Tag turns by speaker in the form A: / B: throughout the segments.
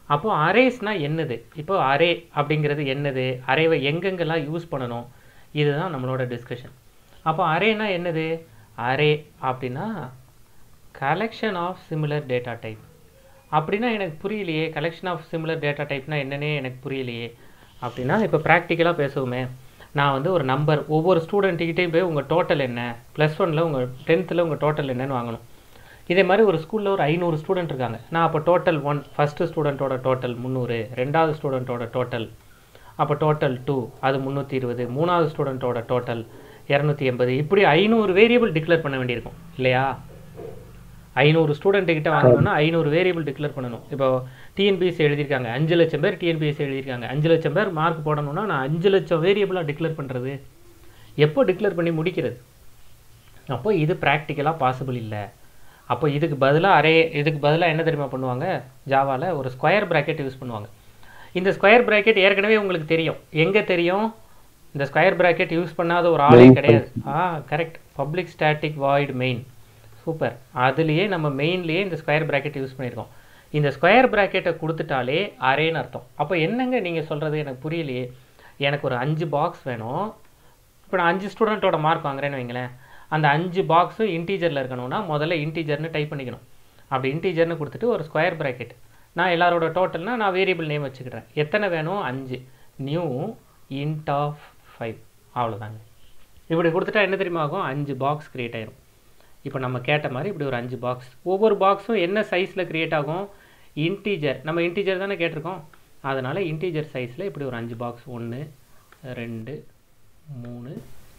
A: அப்போ அரேஸ்னா என்னது இப்போ அரே அப்படிங்கிறது என்னது அரேவை எங்கெங்கெல்லாம் யூஸ் பண்ணணும் இதுதான் நம்மளோட டிஸ்கஷன் அப்போ அரேனா என்னது அரே அப்படின்னா collection of similar data type அப்படின்னா எனக்கு புரியலையே கலெக்ஷன் ஆஃப் சிமிலர் டேட்டா டைப்னா என்னன்னே எனக்கு புரியலையே அப்படின்னா இப்போ ப்ராக்டிக்கலாக பேசுவோமே நான் வந்து ஒரு நம்பர் ஒவ்வொரு ஸ்டூடெண்ட்டுக்கிட்டையும் போய் உங்கள் டோட்டல் என்ன ப்ளஸ் ஒனில் உங்கள் டென்த்தில் உங்கள் டோட்டல் என்னன்னு வாங்கணும் இதே மாதிரி ஒரு ஸ்கூலில் ஒரு ஐநூறு ஸ்டூடெண்ட் இருக்காங்க நான் அப்போ டோட்டல் ஒன் ஃபஸ்ட்டு ஸ்டூடெண்ட்டோட டோட்டல் முந்நூறு ரெண்டாவது ஸ்டூடெண்ட்டோட டோட்டல் அப்போ டோட்டல் டூ அது முந்நூற்றி இருபது மூணாவது ஸ்டூடெண்ட்டோட டோட்டல் இரநூத்தி எண்பது இப்படி ஐநூறு வேரியபிள் டிக்ளேர் பண்ண வேண்டியிருக்கும் இல்லையா ஐநூறு ஸ்டூடெண்ட் கிட்ட வாங்கணும்னா ஐநூறு வேரியபிள் டிக்ளேர் பண்ணணும் இப்போ டிஎன்பிஎஸ்சி எழுதியிருக்காங்க அஞ்சு லட்சம் பேர் டிஎன்பிஎஸ்சி எழுதியிருக்காங்க அஞ்சு லட்சம் பேர் மார்க் போடணும்னா நான் அஞ்சு லட்சம் வேரியபிளாக டிக்ளேர் பண்ணுறது எப்போ டிக்ளேர் பண்ணி முடிக்கிறது அப்போ இது ப்ராக்டிக்கலாக பாசிபிள் இல்லை அப்போ இதுக்கு பதிலாக அரே இதுக்கு பதிலாக என்ன தெரியுமா பண்ணுவாங்க ஜாவாவில் ஒரு ஸ்கொயர் பிராக்கெட் யூஸ் பண்ணுவாங்க இந்த ஸ்கொயர் பிராக்கெட் ஏற்கனவே உங்களுக்கு தெரியும் எங்கே தெரியும் இந்த ஸ்கொயர் பிராக்கெட் யூஸ் பண்ணாத ஒரு ஆளே
B: Main
A: கிடையாது ஆ correct public static void main super அதுலேயே நம்ம மெயின்லேயே இந்த ஸ்கொயர் பிராக்கெட் யூஸ் பண்ணியிருக்கோம் இந்த ஸ்கொயர் பிராக்கெட்டை கொடுத்துட்டாலே அரேன்னு அர்த்தம் அப்போ என்னங்க நீங்கள் சொல்கிறது எனக்கு புரியலையே எனக்கு ஒரு அஞ்சு பாக்ஸ் வேணும் இப்போ நான் அஞ்சு ஸ்டூடெண்ட்டோட மார்க் வாங்குறேன்னு வைங்களேன் அந்த அஞ்சு பாக்ஸும் இன்டீஜரில் இருக்கணும்னா முதல்ல இன்டீஜர்னு டைப் பண்ணிக்கணும் அப்படி இன்டீஜர்னு கொடுத்துட்டு ஒரு ஸ்கொயர் பிராக்கெட் நான் எல்லாரோட டோட்டல்னா நான் வேரியபிள் நேம் வச்சுக்கிறேன் எத்தனை வேணும் அஞ்சு நியூ இன்ட் ஆஃப் ஃபைவ் அவ்வளோதாங்க இப்படி கொடுத்துட்டா என்ன தெரியுமா ஆகும் அஞ்சு பாக்ஸ் கிரியேட் ஆயிரும் இப்போ நம்ம கேட்ட மாதிரி இப்படி ஒரு அஞ்சு பாக்ஸ் ஒவ்வொரு பாக்ஸும் என்ன சைஸில் கிரியேட் ஆகும் இன்டீஜர் நம்ம இன்டீஜர் தானே கேட்டிருக்கோம் அதனால் இன்டீஜர் சைஸில் இப்படி ஒரு அஞ்சு பாக்ஸ் ஒன்று ரெண்டு மூணு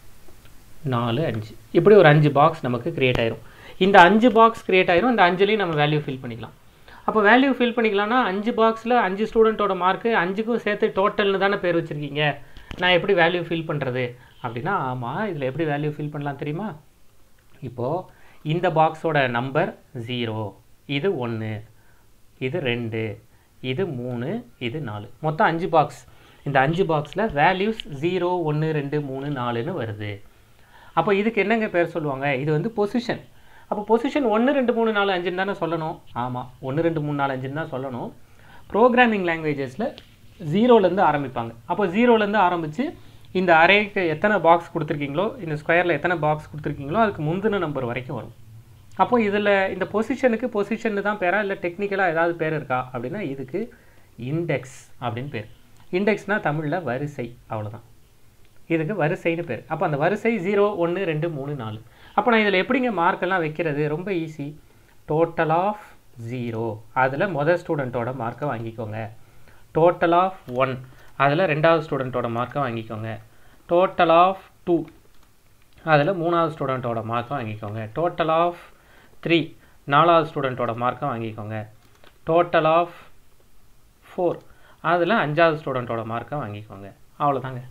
A: நாலு அஞ்சு இப்படி ஒரு அஞ்சு பாக்ஸ் நமக்கு கிரியேட் ஆயிரும் இந்த அஞ்சு பாக்ஸ் கிரியேட் ஆயிரும் இந்த அஞ்சுலேயும் நம்ம வேல்யூ ஃபில் பண்ணிக்கலாம் அப்போ வேல்யூ ஃபில் பண்ணிக்கலாம்னா அஞ்சு பாக்ஸில் அஞ்சு ஸ்டூடெண்ட்டோட மார்க்கு அஞ்சுக்கும் சேர்த்து டோட்டல்னு தானே பேர் வச்சுருக்கீங்க நான் எப்படி வேல்யூ ஃபில் பண்ணுறது அப்படின்னா ஆமாம் இதில் எப்படி வேல்யூ ஃபில் பண்ணலாம் தெரியுமா இப்போது இந்த பாக்ஸோட நம்பர் ஜீரோ இது ஒன்று இது ரெண்டு இது மூணு இது நாலு மொத்தம் அஞ்சு பாக்ஸ் இந்த அஞ்சு பாக்ஸில் வேல்யூஸ் ஜீரோ ஒன்று ரெண்டு மூணு நாலுன்னு வருது அப்போ இதுக்கு என்னங்க பேர் சொல்லுவாங்க இது வந்து பொசிஷன் அப்போ பொசிஷன் ஒன்று ரெண்டு மூணு நாலு அஞ்சுன்னு தானே சொல்லணும் ஆமாம் ஒன்று ரெண்டு மூணு நாலு அஞ்சுன்னு தான் சொல்லணும் ப்ரோக்ராமிங் லாங்குவேஜஸில் ஜீரோலேருந்து ஆரம்பிப்பாங்க அப்போ ஜீரோலேருந்து ஆரம்பித்து இந்த அரேக்கு எத்தனை பாக்ஸ் கொடுத்துருக்கீங்களோ இந்த ஸ்கொயரில் எத்தனை பாக்ஸ் கொடுத்துருக்கீங்களோ அதுக்கு முந்தின நம்பர் வரைக்கும் வரும் அப்போ இதில் இந்த பொசிஷனுக்கு பொசிஷன் தான் பேரா இல்லை டெக்னிக்கலாக ஏதாவது பேர் இருக்கா அப்படின்னா இதுக்கு இண்டெக்ஸ் அப்படின்னு பேர் இண்டெக்ஸ்னால் தமிழில் வரிசை அவ்வளவுதான் இதுக்கு வரிசைன்னு பேர் அப்போ அந்த வரிசை ஜீரோ ஒன்று ரெண்டு மூணு நாலு அப்போ நான் இதில் எப்படிங்க மார்க்கெல்லாம் வைக்கிறது ரொம்ப ஈஸி டோட்டல் ஆஃப் ஜீரோ அதில் மொதல் ஸ்டூடெண்ட்டோட மார்க்கை வாங்கிக்கோங்க டோட்டல் ஆஃப் ஒன் அதில் ரெண்டாவது ஸ்டூடெண்ட்டோட மார்க்கை வாங்கிக்கோங்க டோட்டல் ஆஃப் டூ அதில் மூணாவது ஸ்டூடெண்ட்டோட மார்க்கை வாங்கிக்கோங்க டோட்டல் ஆஃப் த்ரீ நாலாவது ஸ்டூடெண்ட்டோட மார்க்கை வாங்கிக்கோங்க டோட்டல் ஆஃப் ஃபோர் அதில் அஞ்சாவது ஸ்டூடெண்ட்டோட மார்க்கை வாங்கிக்கோங்க அவ்வளோதாங்க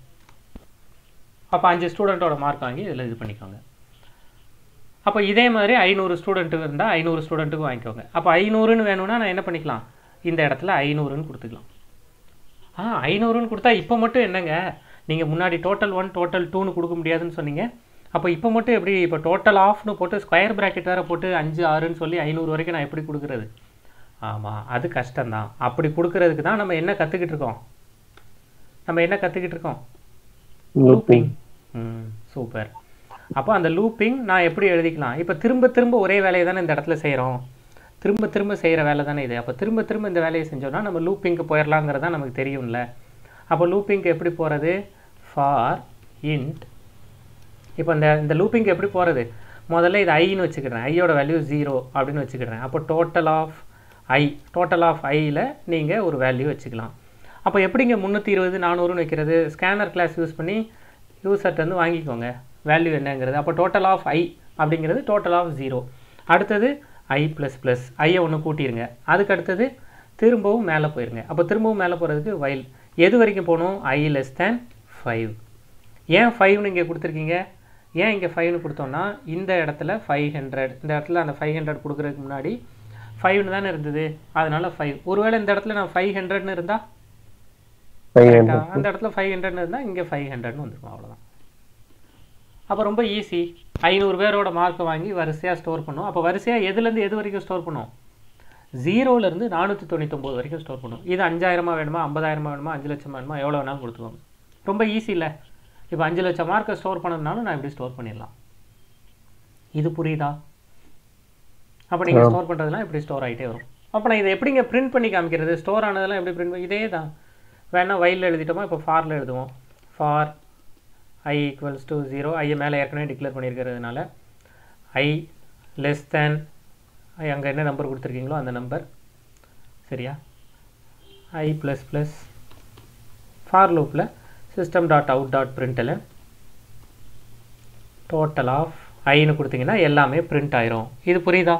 A: அப்போ அஞ்சு ஸ்டூடெண்ட்டோட மார்க் வாங்கி இதில் இது பண்ணிக்கோங்க அப்போ இதே மாதிரி ஐநூறு ஸ்டூடெண்ட்டு இருந்தால் ஐநூறு ஸ்டூடெண்ட்டுக்கு வாங்கிக்கோங்க அப்போ ஐநூறுன்னு வேணும்னா நான் என்ன பண்ணிக்கலாம் இந்த இடத்துல ஐநூறுன்னு கொடுத்துக்கலாம் ஆ ஐநூறுன்னு கொடுத்தா இப்போ மட்டும் என்னங்க நீங்கள் முன்னாடி டோட்டல் ஒன் டோட்டல் டூன்னு கொடுக்க முடியாதுன்னு சொன்னீங்க அப்போ இப்போ மட்டும் எப்படி இப்போ டோட்டல் ஆஃப்னு போட்டு ஸ்கொயர் பிராக்கெட் வேறு போட்டு அஞ்சு ஆறுன்னு சொல்லி ஐநூறு வரைக்கும் நான் எப்படி கொடுக்குறது ஆமாம் அது கஷ்டம்தான் அப்படி கொடுக்கறதுக்கு தான் நம்ம என்ன கற்றுக்கிட்டு இருக்கோம் நம்ம என்ன கற்றுக்கிட்டு இருக்கோம் லூப்பிங் ம் சூப்பர் அப்போ அந்த லூப்பிங் நான் எப்படி எழுதிக்கலாம் இப்போ திரும்ப திரும்ப ஒரே வேலையை தானே இந்த இடத்துல செய்கிறோம் திரும்ப திரும்ப செய்கிற வேலை தானே இது அப்போ திரும்ப திரும்ப இந்த வேலையை செஞ்சோம்னா நம்ம லூப்பிங்க்கு போயிடலாங்கிறது தான் நமக்கு தெரியும்ல அப்போ லூப்பிங்க்கு எப்படி போகிறது ஃபார் இன்ட் இப்போ இந்த இந்த லூப்பிங்க்கு எப்படி போகிறது முதல்ல இது ஐன்னு வச்சுக்கிறேன் ஐயோட வேல்யூ ஜீரோ அப்படின்னு வச்சுக்கிறேன் அப்போ total of I total of ஐயில் நீங்கள் ஒரு வேல்யூ வச்சுக்கலாம் அப்போ எப்படிங்க முந்நூற்றி இருபது நானூறுன்னு வைக்கிறது ஸ்கேனர் கிளாஸ் யூஸ் பண்ணி யூசர்ட்ட வந்து வாங்கிக்கோங்க வேல்யூ என்னங்கிறது அப்போ டோட்டல் ஆஃப் ஐ அப்படிங்கிறது டோட்டல் ஆஃப் ஜீரோ அடுத்தது ஐ ப்ளஸ் ப்ளஸ் ஐயை ஒன்று கூட்டிருங்க அதுக்கு அடுத்தது திரும்பவும் மேலே போயிருங்க அப்போ திரும்பவும் மேலே போகிறதுக்கு வைல் எது வரைக்கும் போகணும் ஐ லெஸ் தேன் ஃபைவ் ஏன் ஃபைவ்னு இங்கே கொடுத்துருக்கீங்க ஏன் இங்கே ஃபைவ்னு கொடுத்தோம்னா இந்த இடத்துல ஃபைவ் ஹண்ட்ரட் இந்த இடத்துல அந்த ஃபைவ் ஹண்ட்ரட் கொடுக்குறதுக்கு முன்னாடி ஃபைவ்னு தானே இருந்தது அதனால ஃபைவ் ஒருவேளை இந்த இடத்துல நான் ஃபைவ் ஹண்ட்ரட்னு இருந்தால் கரெக்டா அந்த இடத்துல ஃபைவ் ஹண்ட்ரட்னு இருந்தால் இங்கே ஃபைவ் ஹண்ட்ரட்னு வந்துருக்கும் அவ்வளோதான் அப்போ ரொம்ப ஈஸி ஐநூறு பேரோட மார்க்கை வாங்கி வரிசையாக ஸ்டோர் பண்ணும் அப்போ வரிசையாக எதுலேருந்து எது வரைக்கும் ஸ்டோர் பண்ணும் ஜீரோலேருந்து நானூற்றி தொண்ணூத்தொம்பது வரைக்கும் ஸ்டோர் பண்ணும் இது அஞ்சாயிரமா வேணுமா ஐம்பதாயிரமா வேணுமா அஞ்சு லட்சமா வேணுமா எவ்வளோ வேணாலும் கொடுத்துக்கோங்க ரொம்ப ஈஸி இல்லை இப்போ அஞ்சு லட்சம் மார்க்கை ஸ்டோர் பண்ணணும்னாலும் நான் இப்படி ஸ்டோர் பண்ணிடலாம் இது புரியுதா அப்போ நீங்கள் ஸ்டோர் பண்ணுறதுலாம் இப்படி ஸ்டோர் ஆகிட்டே வரும் அப்போ நான் இதை எப்படிங்க பிரிண்ட் பண்ணி காமிக்கிறது ஸ்டோர் ஆனதெல்லாம் எப்படி பிரிண்ட் இதே தான் வேணா வயலில் எழுதிட்டோமா இப்போ ஃபாரில் எழுதுவோம் for I equals to zero ஐயை மேலே ஏற்கனவே டிக்ளேர் பண்ணியிருக்கிறதுனால ஐ லெஸ் தேன் அங்கே என்ன நம்பர் கொடுத்துருக்கீங்களோ அந்த நம்பர் சரியா ஐ ப்ளஸ் ப்ளஸ் ஃபார் லூப்பில் சிஸ்டம் டாட் அவுட் டாட் பிரிண்டில் டோட்டல் ஆஃப் ஐன்னு கொடுத்தீங்கன்னா எல்லாமே பிரிண்ட் ஆயிரும் இது புரியுதா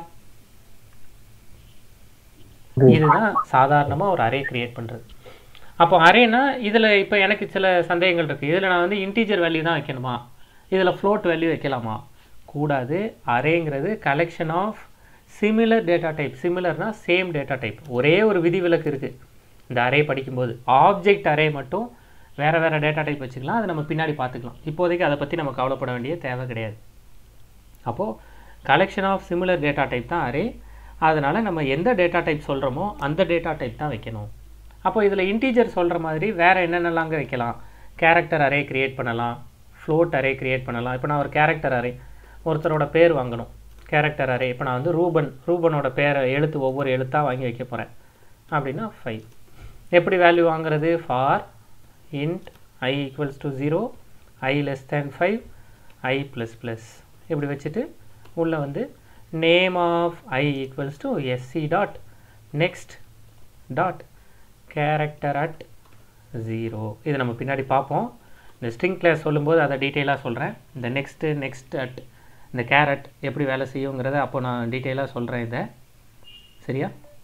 A: இதுதான் சாதாரணமாக ஒரு அரே கிரியேட் பண்ணுறது அப்போ அரேனா இதில் இப்போ எனக்கு சில சந்தேகங்கள் இருக்குது இதில் நான் வந்து இன்டீஜர் வேல்யூ தான் வைக்கணுமா இதில் ஃப்ளோட் வேல்யூ வைக்கலாமா கூடாது அரேங்கிறது collection of similar data type சிமிலர்னா சேம் டேட்டா டைப் ஒரே ஒரு விதிவிலக்கு இருக்குது இந்த அரே படிக்கும்போது ஆப்ஜெக்ட் அரே மட்டும் வேறு வேறு டேட்டா டைப் வச்சுக்கலாம் அதை நம்ம பின்னாடி பார்த்துக்கலாம் இப்போதைக்கு அதை பற்றி நம்ம கவலைப்பட வேண்டிய தேவை கிடையாது அப்போது collection of similar data type தான் அரே அதனால் நம்ம எந்த டேட்டா டைப் சொல்கிறோமோ அந்த டேட்டா டைப் தான் வைக்கணும் அப்போ இதில் இன்டீஜர் சொல்கிற மாதிரி வேறு என்னென்னலாங்க வைக்கலாம் கேரக்டர் அரே க்ரியேட் பண்ணலாம் ஃப்ளோட் அரே க்ரியேட் பண்ணலாம் இப்போ நான் ஒரு கேரக்டர் அரே ஒருத்தரோட பேர் வாங்கணும் கேரக்டர் அரே இப்போ நான் வந்து ரூபன் ரூபனோட பேரை எழுத்து ஒவ்வொரு எழுத்தாக வாங்கி வைக்க போகிறேன் அப்படின்னா ஃபைவ் எப்படி வேல்யூ வாங்குறது for int I equals to zero I less than five I plus plus இப்படி வச்சுட்டு உள்ளே வந்து name of I equals to S C dot next dot character at zero இதை நம்ம பின்னாடி பார்ப்போம் இந்த ஸ்ட்ரிங் கிளாஸ் சொல்லும்போது அதை டீட்டெயிலாக சொல்கிறேன் இந்த நெக்ஸ்ட்டு நெக்ஸ்ட் அட் இந்த கேரட் எப்படி வேலை செய்யுங்கிறத அப்போ நான் டீட்டெயிலாக சொல்கிறேன் இதை சரியா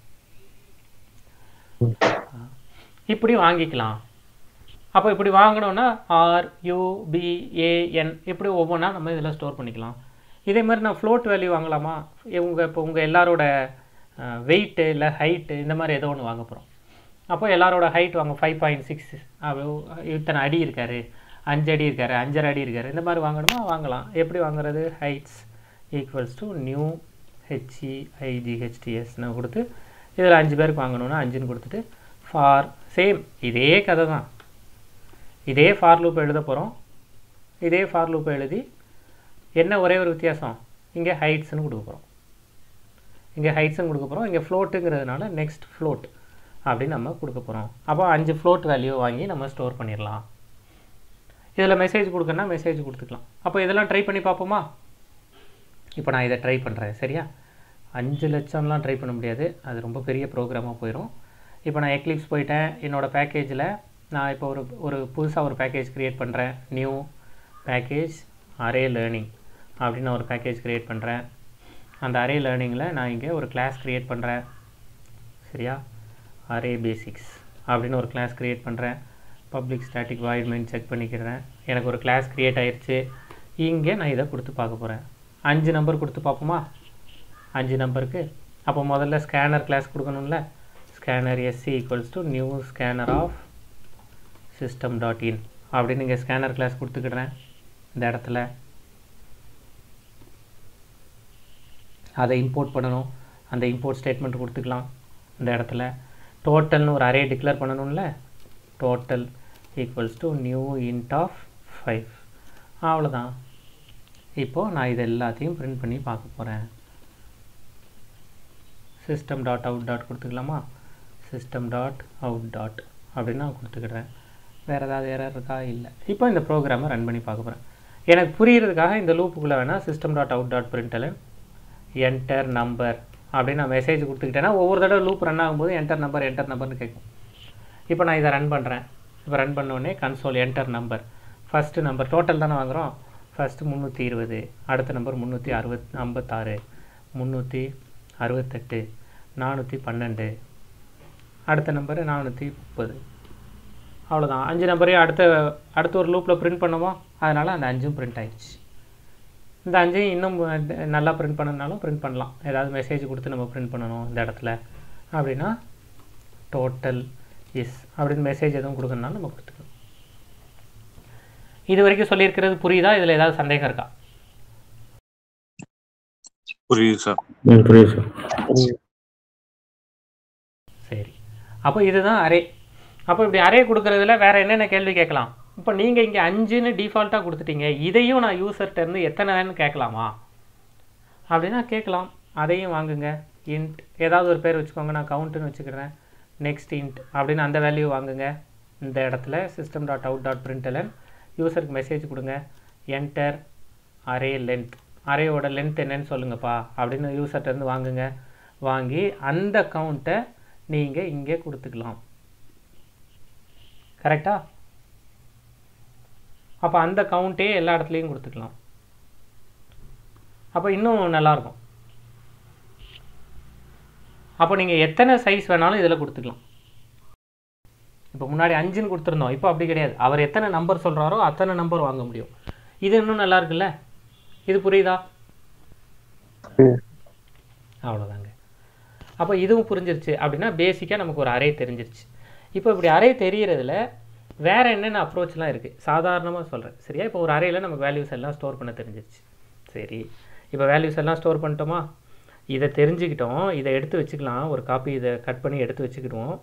A: இப்படி வாங்கிக்கலாம் அப்போ இப்படி வாங்கினோன்னா ஆர் யூ பி ஏஎன் இப்படி ஒவ்வொன்றா நம்ம இதில் ஸ்டோர் பண்ணிக்கலாம் இதே மாதிரி நான் ஃப்ளோட் வேல்யூ வாங்கலாமா இவங்க இப்போ உங்கள் எல்லாரோட வெயிட்டு இல்லை ஹைட்டு இந்த மாதிரி ஏதோ ஒன்று வாங்க போகிறோம் அப்போ எல்லாரோட ஹைட் வாங்க ஃபைவ் பாயிண்ட் சிக்ஸ் இத்தனை அடி இருக்கார் அஞ்சு அடி இருக்கார் அஞ்சரை அடி இருக்கார் இந்த மாதிரி வாங்கணுமா வாங்கலாம் எப்படி வாங்குறது heights equals to new H E ஐஜிஹெச்டிஎஸ்னு கொடுத்து இதில் அஞ்சு பேருக்கு வாங்கணுன்னா அஞ்சுன்னு கொடுத்துட்டு ஃபார் சேம் இதே கதை தான் இதே ஃபார் லூப் எழுத போகிறோம் இதே ஃபார் லூப் எழுதி என்ன ஒரே ஒரு வித்தியாசம் இங்கே ஹைட்ஸ்னு கொடுக்க போகிறோம் இங்கே ஹைட்ஸ்னு கொடுக்க போகிறோம் இங்கே ஃப்ளோட்டுங்கிறதுனால நெக்ஸ்ட் ஃப்ளோட் அப்படின்னு நம்ம கொடுக்க போகிறோம் அப்போ அஞ்சு ஃப்ளோட் வேல்யூ வாங்கி நம்ம ஸ்டோர் பண்ணிடலாம் இதில் மெசேஜ் கொடுக்கணும்னா மெசேஜ் கொடுத்துக்கலாம் அப்போ இதெல்லாம் ட்ரை பண்ணி பார்ப்போமா இப்போ நான் இதை ட்ரை பண்ணுறேன் சரியா அஞ்சு லட்சம்லாம் ட்ரை பண்ண முடியாது அது ரொம்ப பெரிய ப்ரோக்ராமாக போயிடும் இப்போ நான் எக்லிப்ஸ் போயிட்டேன் என்னோடய பேக்கேஜில் நான் இப்போ ஒரு ஒரு புதுசாக ஒரு பேக்கேஜ் க்ரியேட் பண்ணுறேன் நியூ பேக்கேஜ் அரே லேர்னிங் அப்படின்னு ஒரு பேக்கேஜ் க்ரியேட் பண்ணுறேன் அந்த அரே லேர்னிங்கில் நான் இங்கே ஒரு கிளாஸ் க்ரியேட் பண்ணுறேன் சரியா அரே பேசிக்ஸ் அப்படின்னு ஒரு கிளாஸ் க்ரியேட் பண்ணுறேன் public static void main check பண்ணிக்கிறேன் எனக்கு ஒரு கிளாஸ் க்ரியேட் ஆயிடுச்சு இங்கே நான் இதை கொடுத்து பார்க்க போகிறேன் அஞ்சு நம்பர் கொடுத்து பார்ப்போமா அஞ்சு நம்பருக்கு அப்போ முதல்ல ஸ்கேனர் கிளாஸ் கொடுக்கணும்ல scanner S C equals to new scanner of system dot in அப்படின்னு இங்கே ஸ்கேனர் கிளாஸ் கொடுத்துக்கிடுறேன் இந்த இடத்துல அதை இம்போர்ட் பண்ணணும் அந்த இம்போர்ட் ஸ்டேட்மெண்ட் கொடுத்துக்கலாம் இந்த இடத்துல டோட்டல்னு ஒரு அரே டிக்ளேர் பண்ணணும்ல total equals to new int of five அவ்வளோதான் இப்போது நான் இது எல்லாத்தையும் பிரிண்ட் பண்ணி பார்க்க போகிறேன் சிஸ்டம் டாட் அவுட் டாட் கொடுத்துக்கலாமா சிஸ்டம் டாட் அவுட் டாட் அப்படின்னு நான் கொடுத்துக்கிடுறேன் வேறு ஏதாவது எரர் இருக்கா இல்லை இப்போ இந்த ப்ரோக்ராமை ரன் பண்ணி பார்க்க போகிறேன் எனக்கு புரிகிறதுக்காக இந்த லூப்புக்குள்ளே வேணால் system dot out dot println enter number அப்படின்னு நான் மெசேஜ் கொடுத்துக்கிட்டேன்னா ஒவ்வொரு தடவை லூப் ரன் ஆகும்போது என்டர் நம்பர் என்டர் நம்பர்னு கேட்கும் இப்போ நான் இதை ரன் பண்ணுறேன் இப்போ ரன் பண்ணோடனே console enter number first number total தானே வாங்குகிறோம் ஃபஸ்ட்டு முந்நூற்றி இருபது அடுத்த நம்பர் முந்நூற்றி அறுபத் ஐம்பத்தாறு முந்நூற்றி அறுபத்தெட்டு நானூற்றி பன்னெண்டு அடுத்த நம்பரு நானூற்றி முப்பது அவ்வளோதான் அஞ்சு நம்பரையும் அடுத்த அடுத்த ஒரு லூப்பில் பிரிண்ட் பண்ணுமோ அதனால் அந்த அஞ்சும் பிரிண்ட் ஆயிடுச்சு இந்த அஞ்சையும் இன்னும் நல்லா பிரிண்ட் பண்ணனாலும் பிரிண்ட் பண்ணலாம் ஏதாவது மெசேஜ் கொடுத்து நம்ம பிரிண்ட் பண்ணணும் இந்த இடத்துல அப்படின்னா டோட்டல் எஸ் அப்படின்னு மெசேஜ் எதுவும் கொடுக்கணுனாலும் நம்ம கொடுத்துக்கணும் இது வரைக்கும் சொல்லியிருக்கிறது புரியுதா இதில் ஏதாவது சந்தேகம் இருக்கா
B: புரியுது சார்
C: புரியுது சார்
A: சரி அப்போ இதுதான் அரே அப்போ இப்படி அரே கொடுக்குறதுல வேறு என்னென்ன கேள்வி கேட்கலாம் இப்போ நீங்கள் இங்கே அஞ்சுன்னு டிஃபால்ட்டாக கொடுத்துட்டீங்க இதையும் நான் யூசர்கிட்ட இருந்து எத்தனைன்னு கேட்கலாமா அப்படின்னா கேட்கலாம் அதையும் வாங்குங்க இன்ட் ஏதாவது ஒரு பேர் வச்சுக்கோங்க நான் கவுண்ட்டுன்னு வச்சுக்கிறேன் நெக்ஸ்ட் இன்ட் அப்படின்னு அந்த வேல்யூ வாங்குங்க இந்த இடத்துல சிஸ்டம் டாட் அவுட் டாட் பிரிண்டலன் யூசருக்கு மெசேஜ் கொடுங்க என்டர் அரே லென்த் அரேயோட லென்த் என்னன்னு சொல்லுங்கப்பா அப்படின்னு யூசர்கிட்ட இருந்து வாங்குங்க வாங்கி அந்த கவுண்ட்டை நீங்கள் இங்கே கொடுத்துக்கலாம் கரெக்டா அப்போ அந்த கவுண்ட்டே எல்லா இடத்துலையும் கொடுத்துக்கலாம் அப்போ இன்னும் நல்லாயிருக்கும் அப்போ நீங்கள் எத்தனை சைஸ் வேணாலும் இதில் கொடுத்துக்கலாம் இப்போ முன்னாடி அஞ்சுன்னு கொடுத்துருந்தோம் இப்போ அப்படி கிடையாது அவர் எத்தனை நம்பர் சொல்கிறாரோ அத்தனை நம்பர் வாங்க முடியும் இது இன்னும் நல்லா இருக்குல்ல இது புரியுதா
B: புரியுது.
A: அவ்வளோதாங்க அப்போ இதுவும் புரிஞ்சிருச்சு அப்படின்னா பேசிக்காக நமக்கு ஒரு அரே தெரிஞ்சிருச்சு இப்போ இப்படி அரே தெரியறதுல வேற என்னென்ன அப்ரோச்லாம் இருக்குது சாதாரணமாக சொல்கிறேன் சரியா இப்போ ஒரு அரேல நமக்கு வேல்யூஸ் எல்லாம் ஸ்டோர் பண்ண தெரிஞ்சிருச்சு சரி இப்போ வேல்யூஸ் எல்லாம் ஸ்டோர் பண்ணிட்டோமா இதை தெரிஞ்சுக்கிட்டோம் இதை எடுத்து வச்சுக்கலாம் ஒரு காப்பி இதை கட் பண்ணி எடுத்து வச்சுக்கிடுவோம்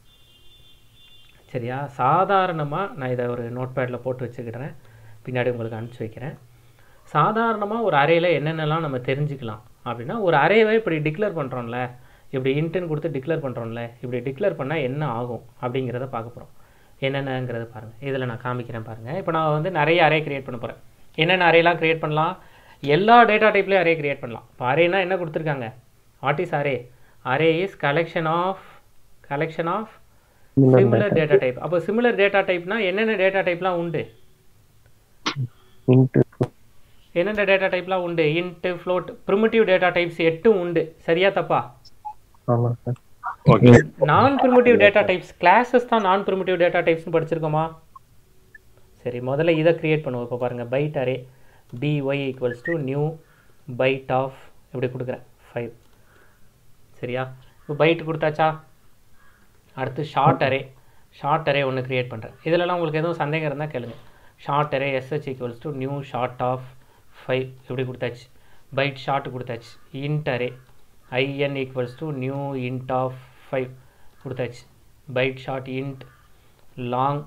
A: சரியா சாதாரணமாக நான் இதை ஒரு நோட் பேடில் போட்டு வச்சுக்கிடுறேன் பின்னாடி உங்களுக்கு அனுப்பிச்சி வைக்கிறேன் சாதாரணமாக ஒரு அரேல என்னென்னலாம் நம்ம தெரிஞ்சுக்கலாம் அப்படின்னா ஒரு அரேவை இப்படி டிக்ளேர் பண்ணுறோம்ல இப்படி இன்ட்டுன்னு கொடுத்து டிக்ளேர் பண்ணுறோம்ல இப்படி டிக்ளேர் பண்ணால் என்ன ஆகும் அப்படிங்கிறத பார்க்க போகிறோம் என்னென்னங்கிறத பாருங்கள் இதில் நான் காமிக்கிறேன் பாருங்கள் இப்போ நான் வந்து நிறைய அரே கிரியேட் பண்ண போகிறேன் என்னென்ன அரேலாம் கிரியேட் பண்ணலாம் எல்லா டேட்டா டைப்லேயும் அரே கிரியேட் பண்ணலாம் இப்போ அரேனா என்ன கொடுத்துருக்காங்க what is array array is collection of collection of
B: Similar
A: similar data type அப்போ சிமிலர் டேட்டா டைப்னா என்னென்ன டேட்டா டைப்லாம் உண்டு
B: into
A: என்னென்ன டேட்டா டைப்லாம் உண்டு int float primitive data types எட்டும் உண்டு சரியா தப்பா
B: ஆமா சார்
C: ஓகே
A: நான் ப்ரிமிட்டிவ் டேட்டா டைப்ஸ் கிளாஸஸ் தான் நான் ப்ரிமிட்டிவ் டேட்டா டைப்ஸ்னு படிச்சிருக்கோமா சரி முதல்ல இதை கிரியேட் பண்ணுவோம் இப்போ பாருங்கள் byte array by equals to new byte of இப்படி கொடுக்குறேன் ஃபைவ் சரியா இப்போ பைட் கொடுத்தாச்சா அடுத்து ஷார்ட் அரே ஷார்ட் அரே ஒன்று கிரியேட் பண்ணுறேன் இதிலலாம் உங்களுக்கு எதுவும் சந்தேகம் இருந்தால் கேளுங்க short array SH equals to new short of five இப்படி கொடுத்தாச்சு பைட் ஷார்ட் கொடுத்தாச்சு int array IN equals to new int of five கொடுத்தாச்சு byte short int long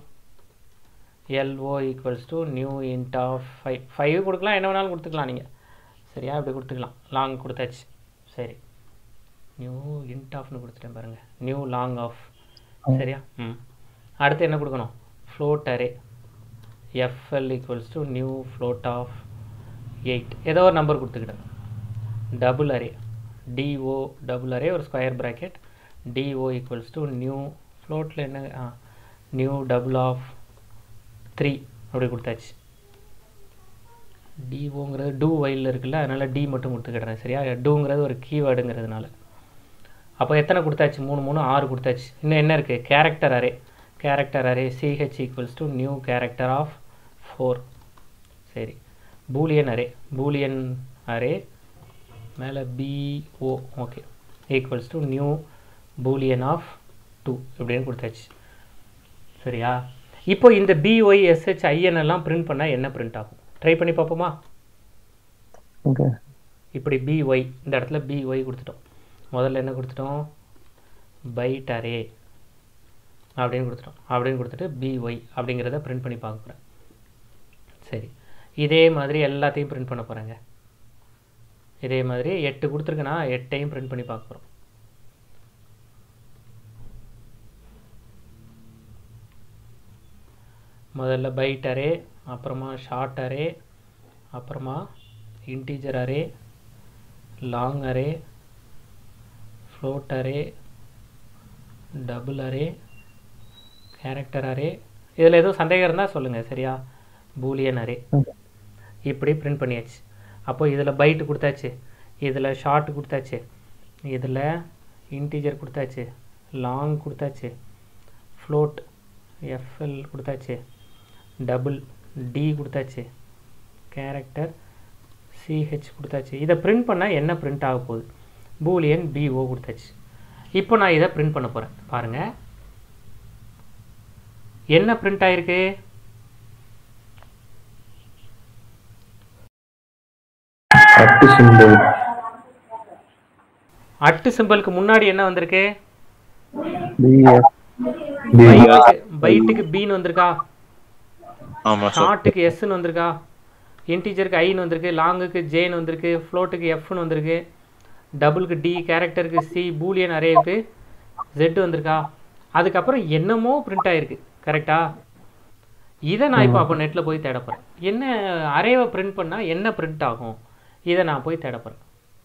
A: LO equals to new int of five five கொடுக்கலாம் என்ன வேணாலும் கொடுத்துக்கலாம் நீங்கள் சரியா இப்படி கொடுத்துக்கலாம் லாங் கொடுத்தாச்சு சரி நியூ இன்ட் ஆஃப்னு கொடுத்துட்டேன் பாருங்கள் நியூ லாங் ஆஃப் சரியா ம் அடுத்து என்ன கொடுக்கணும் float array FL equals to new float of eight ஏதோ ஒரு நம்பர் கொடுத்துக்கிட்டேன் double array DO double array ஒரு square bracket DO equals to new ஃப்ளோட்டில் என்ன ஆ நியூ டபுள் ஆஃப் த்ரீ அப்படி கொடுத்தாச்சு டிஓங்கிறது டூ வைலில் இருக்குல்ல அதனால் டி மட்டும் கொடுத்துக்கிடுறேன் சரியா டூங்கிறது ஒரு கீவேர்டுங்கிறதுனால அப்போ எத்தனை கொடுத்தாச்சு மூணு மூணு ஆறு கொடுத்தாச்சு இன்னும் என்ன இருக்குது character array character array CH equals to new character of four சரி பூலியன் அரே பூலியன் அரே மேலே BO okay equals to new boolean of two இப்படின்னு கொடுத்தாச்சு சரியா இப்போ இந்த பிஒய் எஸ்ஹெச் ஐஎன் எல்லாம் பிரிண்ட் பண்ணால் என்ன பிரிண்ட் ஆகும் ட்ரை பண்ணி பார்ப்போமா
B: ஓகே
A: இப்படி பிஒய் இந்த இடத்துல பிஒய் கொடுத்துட்டோம் முதல்ல என்ன கொடுத்துட்டோம் பைட் அரே அப்படின்னு கொடுத்துட்டோம் அப்படின்னு கொடுத்துட்டு பிஒய் அப்படிங்கிறத பிரிண்ட் பண்ணி பார்க்க போகிறேன் சரி இதே மாதிரி எல்லாத்தையும் பிரிண்ட் பண்ண போகிறேங்க இதே மாதிரி எட்டு கொடுத்துருக்கேன்னா எட்டையும் பிரிண்ட் பண்ணி பார்க்க போகிறோம் முதல்ல பைட் அரே அப்புறமா ஷார்ட் அரே அப்புறமா integer array long array float array double array character array இதில் எதுவும் சந்தேகம் இருந்தால் சொல்லுங்கள் சரியா பூலியன் அரே
B: ஓகே
A: இப்படி பிரிண்ட் பண்ணியாச்சு அப்போ இதில் பைட்டு கொடுத்தாச்சு இதில் ஷார்ட் கொடுத்தாச்சு இதில் இன்டீஜர் கொடுத்தாச்சு லாங் கொடுத்தாச்சு ஃப்ளோட் எஃப்எல் கொடுத்தாச்சு டபுள் டி கொடுத்தாச்சு கேரக்டர் சிஹெச் கொடுத்தாச்சு இதை பிரிண்ட் பண்ணால் என்ன பிரிண்ட் ஆக போகுது பூலியன் பிஓ கொடுத்தாச்சு இப்போ நான் இதை பிரிண்ட் பண்ண போகிறேன் பாருங்கள் என்ன பிரிண்ட் ஆயிருக்கு
B: அட்டு சிம்பிள்
A: அட்டு சிம்பிளுக்கு முன்னாடி என்ன வந்திருக்கு
B: பிஎஸ்
A: பைட்டுக்கு பைட்டுக்கு பின்னு வந்திருக்கா
C: ஆமா சார்
A: ஷார்ட்டுக்கு எஸ்ன்னு வந்திருக்கா இன்டீஜருக்கு ஐன்னு வந்திருக்கு லாங்குக்கு ஜேன்னு வந்திருக்கு ஃப்ளோட்டுக்கு எஃப்னு வந்திருக்கு டபுளுக்கு டி கேரக்டருக்கு சி பூலியன் அரேவுக்கு ஜெட் வந்திருக்கா அதுக்கப்புறம் என்னமோ பிரிண்ட் ஆயிருக்கு கரெக்டா இதை நான் இப்போ அப்போ நெட்டில் போய் தேட போகிறேன் என்ன அரேவை பிரிண்ட் பண்ணால் என்ன பிரிண்ட் ஆகும் இதை நான் போய் தேட போகிறேன்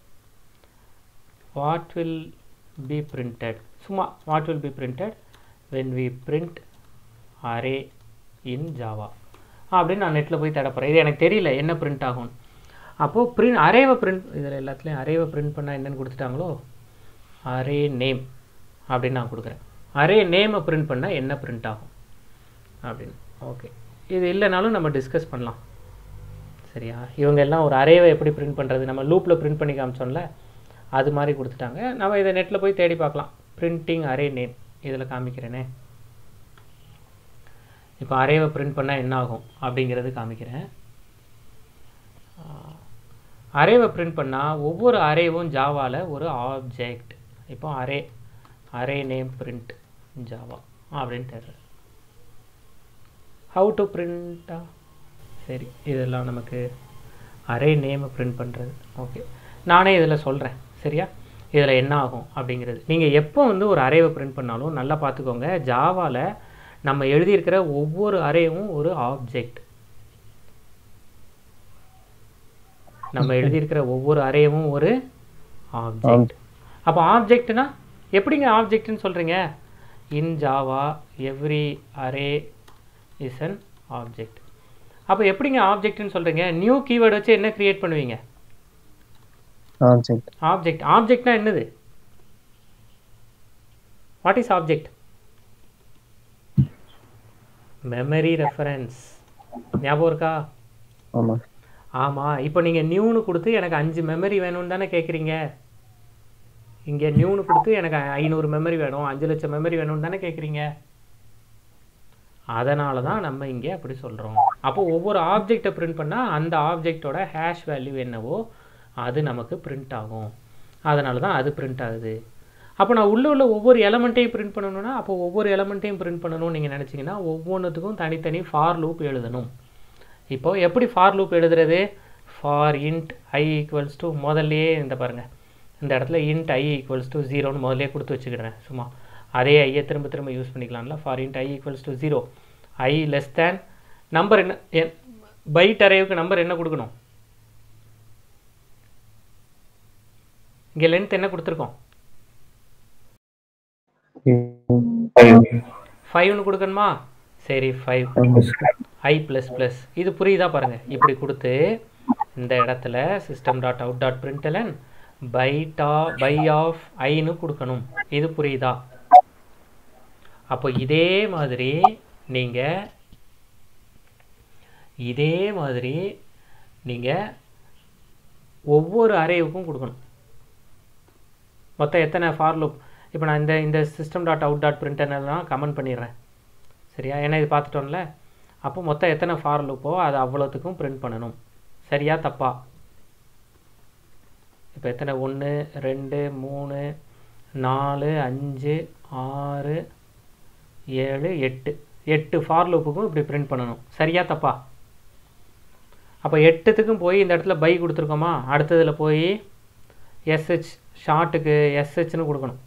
A: வாட் வில் பி printed சும்மா what will be printed when we print array in java அப்படின்னு நான் நெட்டில் போய் தேட போகிறேன் இது எனக்கு தெரியல என்ன பிரிண்ட் ஆகும் அப்போது பிரிண்ட் அரேவை பிரிண்ட் இதில் எல்லாத்துலேயும் அரேவை பிரிண்ட் பண்ணால் என்னென்னு கொடுத்துட்டாங்களோ அரே நேம் அப்படின்னு நான் கொடுக்குறேன் அரே நேமை பிரிண்ட் பண்ணால் என்ன பிரிண்ட் ஆகும் அப்படின்னு ஓகே இது இல்லைனாலும் நம்ம டிஸ்கஸ் பண்ணலாம் சரியா இவங்க எல்லாம் ஒரு அரேவை எப்படி பிரிண்ட் பண்ணுறது நம்ம லூப்பில் பிரிண்ட் பண்ணி காமிச்சோம்ல அது மாதிரி கொடுத்துட்டாங்க நம்ம இதை நெட்டில் போய் தேடி பார்க்கலாம் பிரிண்டிங் அரே நேம் இதில் காமிக்கிறேனே இப்போ அரேவை பிரிண்ட் பண்ணால் என்ன ஆகும் அப்படிங்கிறது காமிக்கிறேன் அரேவை பிரிண்ட் பண்ணால் ஒவ்வொரு அரேவும் ஜாவாவில் ஒரு ஆப்ஜெக்ட் இப்போ array array name print Java அப்படின்னு தேடுறேன் ஹவு டு பிரிண்டா சரி இதெல்லாம் நமக்கு அரே நேமை பிரிண்ட் பண்ணுறது ஓகே நானே இதில் சொல்கிறேன் சரியா இதில் என்ன ஆகும் அப்படிங்கிறது நீங்கள் எப்போ வந்து ஒரு அரேவை பிரிண்ட் பண்ணாலும் நல்லா பார்த்துக்கோங்க ஜாவாவில் நம்ம எழுதியிருக்கிற ஒவ்வொரு அரேவும் ஒரு ஆப்ஜெக்ட் நம்ம எழுதியிருக்கிற ஒவ்வொரு அரேவும் ஒரு ஆப்ஜெக்ட் அப்போ ஆப்ஜெக்ட்னா எப்படிங்க ஆப்ஜெக்ட்னு சொல்கிறீங்க in Java every array is an object அப்போ எப்படிங்க ஆப்ஜெக்ட்னு சொல்கிறீங்க நியூ கீவேர்டு வச்சு என்ன கிரியேட் பண்ணுவீங்க
B: ஆப்ஜெக்ட்
A: ஆப்ஜெக்ட் ஆப்ஜெக்ட்னா என்னது what is object memory reference ஞாபகம் இருக்கா
B: ஆமாம்
A: ஆமாம் இப்போ நீங்கள் நியூன்னு கொடுத்து எனக்கு அஞ்சு மெமரி வேணும்னு தானே கேட்குறீங்க இங்கே நியூன்னு கொடுத்து எனக்கு ஐநூறு மெமரி வேணும் அஞ்சு லட்சம் மெமரி வேணும்னு தானே கேட்குறீங்க அதனால தான் நம்ம இங்கே அப்படி சொல்கிறோம் அப்போ ஒவ்வொரு ஆப்ஜெக்டை பிரிண்ட் பண்ணால் அந்த ஆப்ஜெக்டோட ஹேஷ் வேல்யூ என்னவோ அது நமக்கு பிரிண்ட் ஆகும் அதனால தான் அது பிரிண்ட் ஆகுது அப்போ நான் உள்ள உள்ள ஒவ்வொரு எலமெண்ட்டையும் பிரிண்ட் பண்ணணும்னா அப்போ ஒவ்வொரு எலமெண்ட்டையும் பிரிண்ட் பண்ணணும்னு நீங்கள் நினச்சிங்கன்னா ஒவ்வொன்றுத்துக்கும் தனித்தனி ஃபார் லூப் எழுதணும் இப்போ எப்படி ஃபார் லூப் எழுதுறது for int I equals to முதல்லையே இந்த பாருங்கள் இந்த இடத்துல இன்ட் ஐ ஈக்குவல்ஸ் டு ஜீரோன்னு முதல்லே கொடுத்து வச்சுக்கிடுறேன் சும்மா அதே ஐயை திரும்ப திரும்ப யூஸ் பண்ணிக்கலாம்ல for int I equals to zero I less than number என்ன பைட் அரேவுக்கு நம்பர் என்ன கொடுக்கணும் இங்கே லென்த் என்ன கொடுத்துருக்கோம் ஃபைவ்னு கொடுக்கணுமா சரி ஃபைவ் ஐ ப்ளஸ் ப்ளஸ் இது புரியுதா பாருங்கள் இப்படி கொடுத்து இந்த இடத்துல system dot out dot println by டா பை ஆஃப் ஐன்னு கொடுக்கணும் இது புரியுதா அப்போ இதே மாதிரி நீங்கள் இதே மாதிரி நீங்கள் ஒவ்வொரு அரேவுக்கும் கொடுக்கணும் மொத்தம் எத்தனை ஃபார் லூப் இப்போ நான் இந்த இந்த சிஸ்டம் டாட் அவுட் டாட் பிரிண்டர்லாம் கமெண்ட் பண்ணிடுறேன் சரியா ஏன்னா இது பார்த்துட்டோம்ல அப்போ மொத்தம் எத்தனை ஃபார் லூப்போ அது அவ்வளோத்துக்கும் பிரிண்ட் பண்ணணும் சரியா தப்பா இப்போ எத்தனை ஒன்று ரெண்டு மூணு நாலு அஞ்சு ஆறு ஏழு எட்டு எட்டு ஃபார் லூப்புக்கும் இப்படி பிரிண்ட் பண்ணணும் சரியா தப்பா அப்போ எட்டுத்துக்கும் போய் இந்த இடத்துல பை கொடுத்துருக்கோமா அடுத்ததில் போய் எஸ்ஹெச் ஷார்ட்டுக்கு எஸ்ஹெச்னு கொடுக்கணும்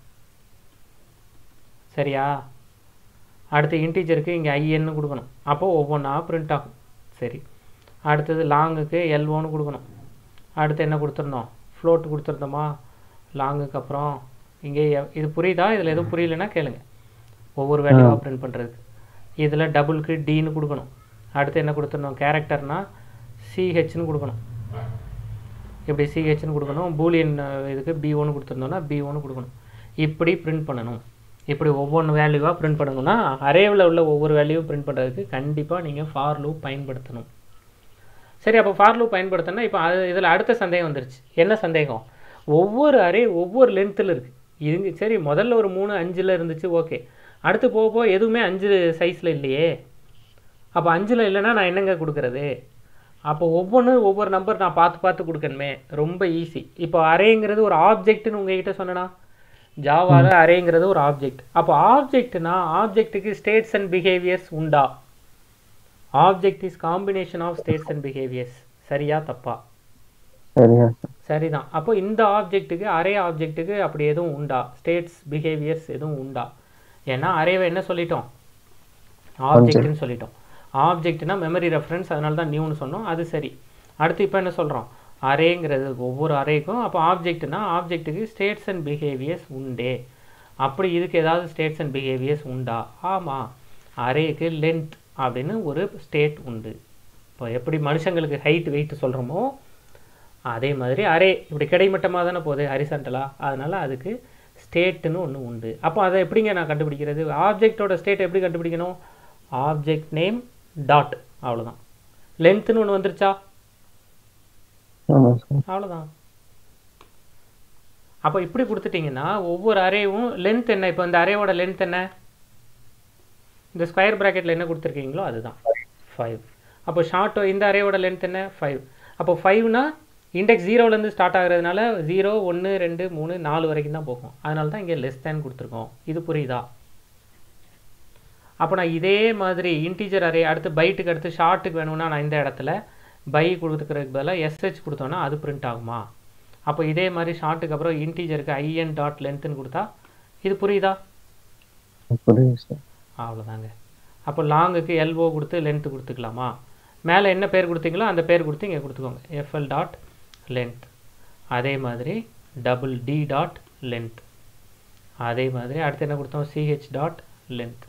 A: சரியா அடுத்து இன்டீஜருக்கு இங்கே ஐஎன்னு கொடுக்கணும் அப்போது ஒவ்வொன்றா பிரிண்ட் ஆகும் சரி அடுத்தது லாங்குக்கு எல்ஓன்னு கொடுக்கணும் அடுத்து என்ன கொடுத்துருந்தோம் ஃப்ளோட் கொடுத்துருந்தோமா லாங்குக்கு அப்புறம் இங்கே எ- இது புரியுதா இதில் எதுவும் புரியலன்னா கேளுங்க ஒவ்வொரு வேல்யூவாக பிரிண்ட் பண்ணுறதுக்கு இதில் டபுளுக்கு டின்னு கொடுக்கணும் அடுத்து என்ன கொடுத்துருந்தோம் கேரக்டர்னா சிஹெச்னு கொடுக்கணும் இப்படி சிஹெச்னு கொடுக்கணும் பூலியன் இதுக்கு பி ஒன்று கொடுத்துருந்தோம்னா பி ஒன்று கொடுக்கணும் இப்படி பிரிண்ட் பண்ணணும் இப்படி ஒவ்வொன்று வேல்யூவாக பிரிண்ட் பண்ணணும்னா அரேவில் உள்ள ஒவ்வொரு வேல்யூவும் பிரிண்ட் பண்ணுறதுக்கு கண்டிப்பாக நீங்கள் ஃபார் லூப் பயன்படுத்தணும் சரி அப்போ ஃபார் லூப் பயன்படுத்தினா இப்போ அது இதில் அடுத்த சந்தேகம் வந்துருச்சு என்ன சந்தேகம் ஒவ்வொரு அரே ஒவ்வொரு லென்த்தில் இருக்குது இது சரி முதல்ல ஒரு மூணு அஞ்சில் இருந்துச்சு ஓகே அடுத்து போக போக எதுவுமே அஞ்சு சைஸில் இல்லையே அப்போ அஞ்சில் இல்லைன்னா நான் என்னங்க கொடுக்குறது அப்போ ஒவ்வொன்றும் ஒவ்வொரு நம்பர் நான் பார்த்து பார்த்து கொடுக்கணுமே ரொம்ப ஈஸி இப்போ அரேங்கிறது ஒரு ஆப்ஜெக்ட்னு உங்ககிட்ட சொன்னேனா ஜாவால அரேங்கிறது ஒரு ஆப்ஜெக்ட் அப்போ ஆப்ஜெக்ட்னா ஆப்ஜெக்ட்டுக்கு ஸ்டேட்ஸ் அண்ட் பிஹேவியர்ஸ் உண்டா object is combination of states and behaviours சரியா தப்பா
B: சரியா சார்
A: சரிதான் அப்போ இந்த ஆப்ஜெக்ட்டுக்கு அரே ஆப்ஜெக்ட்டுக்கு அப்படி எதுவும் உண்டா ஸ்டேட்ஸ் பிஹேவியர்ஸ் எதுவும் உண்டா ஏன்னா அரேவை என்ன சொல்லிட்டோம் ஆப்ஜெக்ட்னு சொல்லிட்டோம் ஆப்ஜெக்ட்னா மெமரி ரெஃபரன்ஸ் அதனால தான் நியூன்னு சொன்னோம் அது சரி அடுத்து இப்போ என்ன சொல்கிறோம் அரேங்கிறது ஒவ்வொரு அரேக்கும் அப்போ ஆப்ஜெக்ட்னா ஆப்ஜெக்ட்டுக்கு ஸ்டேட்ஸ் அண்ட் பிஹேவியர்ஸ் உண்டே அப்படி இதுக்கு ஏதாவது ஸ்டேட்ஸ் அண்ட் பிஹேவியர்ஸ் உண்டா ஆமாம் அரேக்கு லென்த் அப்படின்னு ஒரு ஸ்டேட் உண்டு இப்போ எப்படி மனுஷங்களுக்கு ஹைட் வெயிட் சொல்கிறோமோ அதே மாதிரி அரே இப்படி கிடைமட்டமாக தானே போகுது ஹரிசாண்டலா அதனால் அதுக்கு ஸ்டேட்டுன்னு ஒன்று உண்டு அப்போ அதை எப்படிங்க நான் கண்டுபிடிக்கிறது ஆப்ஜெக்டோட ஸ்டேட் எப்படி கண்டுபிடிக்கணும் ஆப்ஜெக்ட் நேம் டாட் அவ்வளோதான் லென்த்துன்னு ஒன்று வந்துருச்சா
B: ஆமாம் சார்
A: அவ்வளோதான் அப்போ இப்படி கொடுத்துட்டிங்கன்னா ஒவ்வொரு அரேவும் லென்த் என்ன இப்போ இந்த அரேவோட லென்த் என்ன இந்த ஸ்கொயர் ப்ராக்கெட்டில் என்ன கொடுத்துருக்கீங்களோ அதுதான் ஃபைவ் அப்போ ஷார்ட்டோ இந்த அரேவோட லென்த் என்ன ஃபைவ் அப்போ ஃபைவ்னா இண்டெக்ஸ் ஜீரோலேருந்து ஸ்டார்ட் ஆகுறதுனால ஜீரோ ஒன்று ரெண்டு மூணு நாலு வரைக்கும் தான் போகும் அதனால தான் இங்கே லெஸ் தேன் கொடுத்துருக்கோம் இது புரியுதா அப்போ நான் இதே மாதிரி இன்டீஜர் அரே அடுத்து பைட்டுக்கு அடுத்து ஷார்ட்டுக்கு வேணும்னா நான் இந்த இடத்துல பை கொடுத்துக்கிறதுக்கு பதிலாக எஸ்ஹெச் கொடுத்தோன்னா அது பிரிண்ட் ஆகுமா அப்போ இதே மாதிரி ஷார்ட்டுக்கு அப்புறம் இன்டீஜருக்கு ஐஎன் டாட் லென்த்துன்னு கொடுத்தா இது புரியுதா
B: புரியுது சார்
A: அவ்வளோதாங்க அப்போ லாங்குக்கு எல்ஓ கொடுத்து லென்த்து கொடுத்துக்கலாமா மேலே என்ன பேர் கொடுத்தீங்களோ அந்த பேர் கொடுத்து இங்கே கொடுத்துக்கோங்க எஃப்எல் டாட் லென்த் அதே மாதிரி டபுள் டி டாட் லென்த் அதே மாதிரி அடுத்து என்ன கொடுத்தோம் சிஹெச் டாட் லென்த்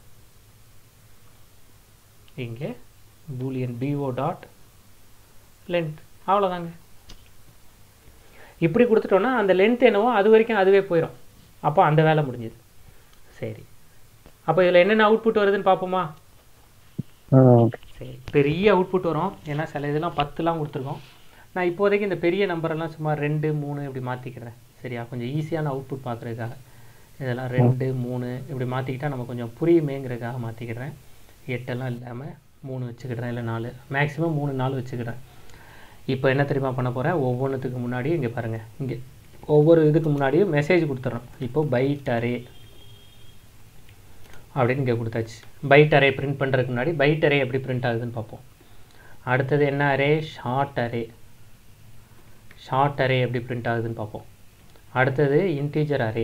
A: இங்கே பூலியன் பிஓ டாட் லென்த் அவ்வளோதாங்க இப்படி கொடுத்துட்டோன்னா அந்த லென்த் என்னவோ அது வரைக்கும் அதுவே போயிடும் அப்போ அந்த வேலை முடிஞ்சுது சரி அப்போ இதில் என்னென்ன அவுட்புட் வருதுன்னு பார்ப்போமா
B: ஆ ஓகே
A: சரி பெரிய அவுட்புட் வரும் ஏன்னா சில இதெல்லாம் பத்துலாம் கொடுத்துருக்கோம் நான் இப்போதைக்கு இந்த பெரிய நம்பரெல்லாம் சும்மா ரெண்டு மூணு இப்படி மாற்றிக்கிறேன் சரியா கொஞ்சம் ஈஸியான அவுட்புட் பார்க்குறதுக்காக இதெல்லாம் ரெண்டு மூணு இப்படி மாற்றிக்கிட்டா நம்ம கொஞ்சம் புரியுமேங்கிறதுக்காக மாற்றிக்கிறேன் எட்டெல்லாம் இல்லாமல் மூணு வச்சுக்கிடுறேன் இல்லை நாலு மேக்ஸிமம் மூணு நாலு வச்சுக்கிடுறேன் இப்போ என்ன தெரியுமா பண்ண போகிறேன் ஒவ்வொன்றுத்துக்கு முன்னாடியும் இங்கே பாருங்கள் இங்கே ஒவ்வொரு இதுக்கு முன்னாடியும் மெசேஜ் கொடுத்துட்றோம் இப்போ பைட் அரே அப்படின்னு இங்கே கொடுத்தாச்சு பைட் அரே பிரிண்ட் பண்ணுறதுக்கு முன்னாடி பைட் அரே எப்படி பிரிண்ட் ஆகுதுன்னு பார்ப்போம் அடுத்தது என்ன array short array short array எப்படி பிரிண்ட் ஆகுதுன்னு பார்ப்போம் அடுத்தது இன்டீஜர் அரே